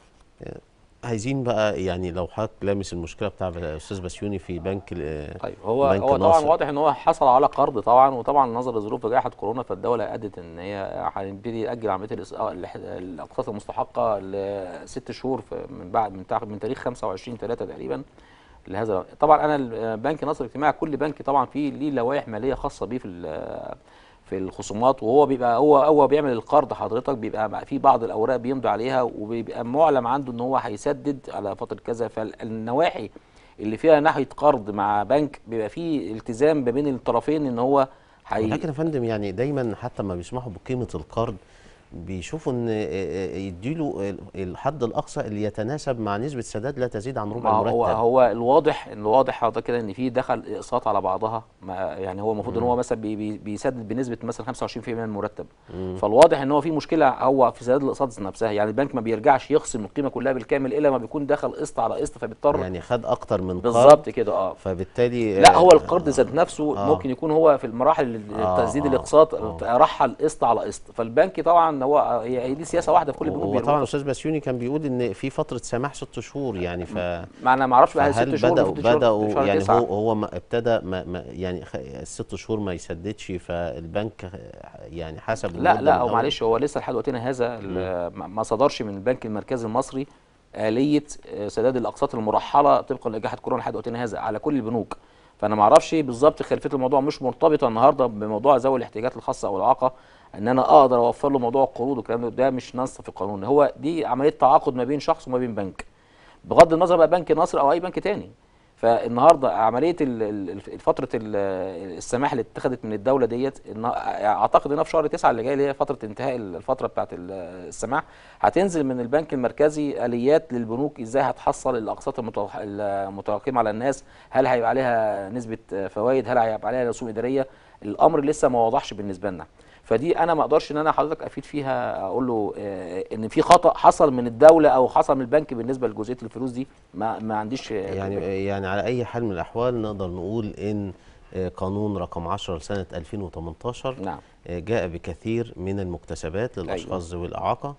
آه، عايزين بقى يعني لو حضرتك لامس المشكله بتاع استاذ بسيوني في بنك ال- طيب هو بنك هو طبعا ناصر. واضح ان هو حصل على قرض طبعا وطبعا نظرا لظروف جائحه كورونا فالدوله ادت ان هي هنبتدي تاجل عمليه الإس- آه، الح- الاقساط المستحقه لست شهور في- من بعد من تع- من تاريخ 25 3 تقريبا لهذا طبعا انا ال- بنك نصر الاجتماعي كل بنك طبعا فيه ليه لوائح ماليه خاصه بيه في ال- في الخصومات وهو بيبقى هو هو بيعمل القرض حضرتك بيبقى في بعض الاوراق بيمضي عليها وبيبقى معلم عنده ان هو هيسدد على فتره كذا فالنواحي اللي فيها ناحيه قرض مع بنك بيبقى فيه التزام ما بين الطرفين ان هو هي ولكن يا فندم يعني دايما حتى ما بيسمحوا بقيمه القرض بيشوفوا ان آه، آه، يديله ال- الحد الاقصى اللي يتناسب مع نسبه سداد لا تزيد عن ربع ما المرتب هو هو الواضح الواضح حضرتك كده ان في دخل اقساط على بعضها ما يعني هو المفروض ان هو مثلا بي بي بيسدد بنسبه مثلا 25% من المرتب فالواضح ان هو في مشكله هو في سداد الاقساط نفسها يعني البنك ما بيرجعش يخصم القيمه كلها بالكامل الا ما بيكون دخل قسط على قسط فبيضطر يعني خد اكتر من قرض بالظبط كده اه فبالتالي لا آه، هو القرض ذات نفسه آه. ممكن يكون هو في المراحل آه، تسديد آه، الاقساط آه. رحل قسط على قسط فالبنك طبعا هو هي هي دي سياسه واحده في كل البنوك هو بيعملوها. طبعا استاذ بسيوني كان بيقول ان في فتره سماح ست شهور يعني ف ما انا ما اعرفش بقى هل فهل ست شهور بدأوا المفروض شهر- بدأوا شهر يعني تسعة. هو هو ما ابتدى ما ما يعني خ- الست شهور ما يسددش فالبنك يعني حسب لا المدة لا من هو أول. معلش هو لسه لحد وقتنا هذا ال- ما ما صدرش من البنك المركزي المصري آلية آه، سداد الأقساط المرحلة طبقا لجائحة كورونا لحد وقتنا هذا على كل البنوك فأنا ما أعرفش بالظبط خلفية الموضوع مش مرتبطة النهاردة بموضوع ذوي الاحتياجات الخاصة أو الإعاقة إن أنا أقدر أوفر له موضوع القروض والكلام ده ده مش نص في القانون هو دي عملية تعاقد ما بين شخص وما بين بنك بغض النظر بقى بنك نصر أو أي بنك تاني فالنهارده عمليه ال- ال- ال- فتره ال- السماح اللي اتخذت من الدوله ديت إن اعتقد انها في شهر 9 اللي جاي اللي هي فتره انتهاء الفتره بتاعه ال- السماح هتنزل من البنك المركزي اليات للبنوك ازاي هتحصل الاقساط المتوح- المتراكمه على الناس هل هيبقى عليها نسبه فوائد هل هيبقى عليها رسوم اداريه الامر لسه ما وضحش بالنسبه لنا فدي انا ما اقدرش ان انا حضرتك افيد فيها اقول له آه، ان في خطا حصل من الدوله او حصل من البنك بالنسبه لجزئيه الفلوس دي ما ما عنديش آه، يعني يعني على اي حال من الاحوال نقدر نقول ان آه، قانون رقم 10 لسنه 2018 نعم آه، جاء بكثير من المكتسبات للاشخاص ذوي الاعاقه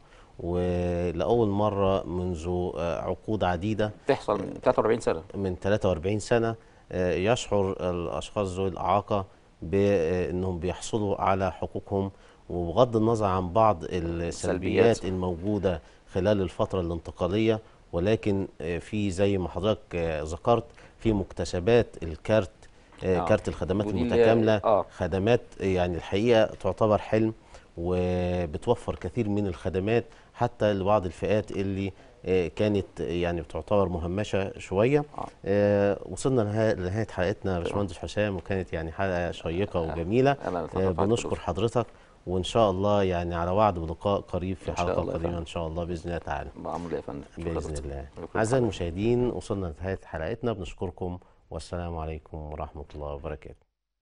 ولاول مره منذ آه، عقود عديده تحصل من 43 سنه من 43 سنه آه، يشعر الاشخاص ذوي الاعاقه بانهم بيحصلوا على حقوقهم وبغض النظر عن بعض السلبيات سلبيات. الموجوده خلال الفتره الانتقاليه ولكن آه، في زي ما حضرتك آه، ذكرت في مكتسبات الكارت آه، آه. كارت الخدمات ودي اللي- المتكامله آه. خدمات يعني الحقيقه تعتبر حلم وبتوفر كثير من الخدمات حتى لبعض الفئات اللي آه، كانت يعني بتعتبر مهمشه شويه آه. آه وصلنا لنها- لنهايه حلقتنا يا باشمهندس حسام وكانت يعني حلقه شيقه وجميله أنا آه اتفضل بنشكر حضرتك. حضرتك وان شاء الله يعني على وعد بلقاء قريب في إن شاء حلقه الله يا قادمه فندم. ان شاء الله باذن الله تعالى بأمر الله يا فندم شكراً باذن لحضرتك. الله شكراً اعزائي لحضرتك. المشاهدين وصلنا لنهايه حلقتنا بنشكركم والسلام عليكم ورحمه الله وبركاته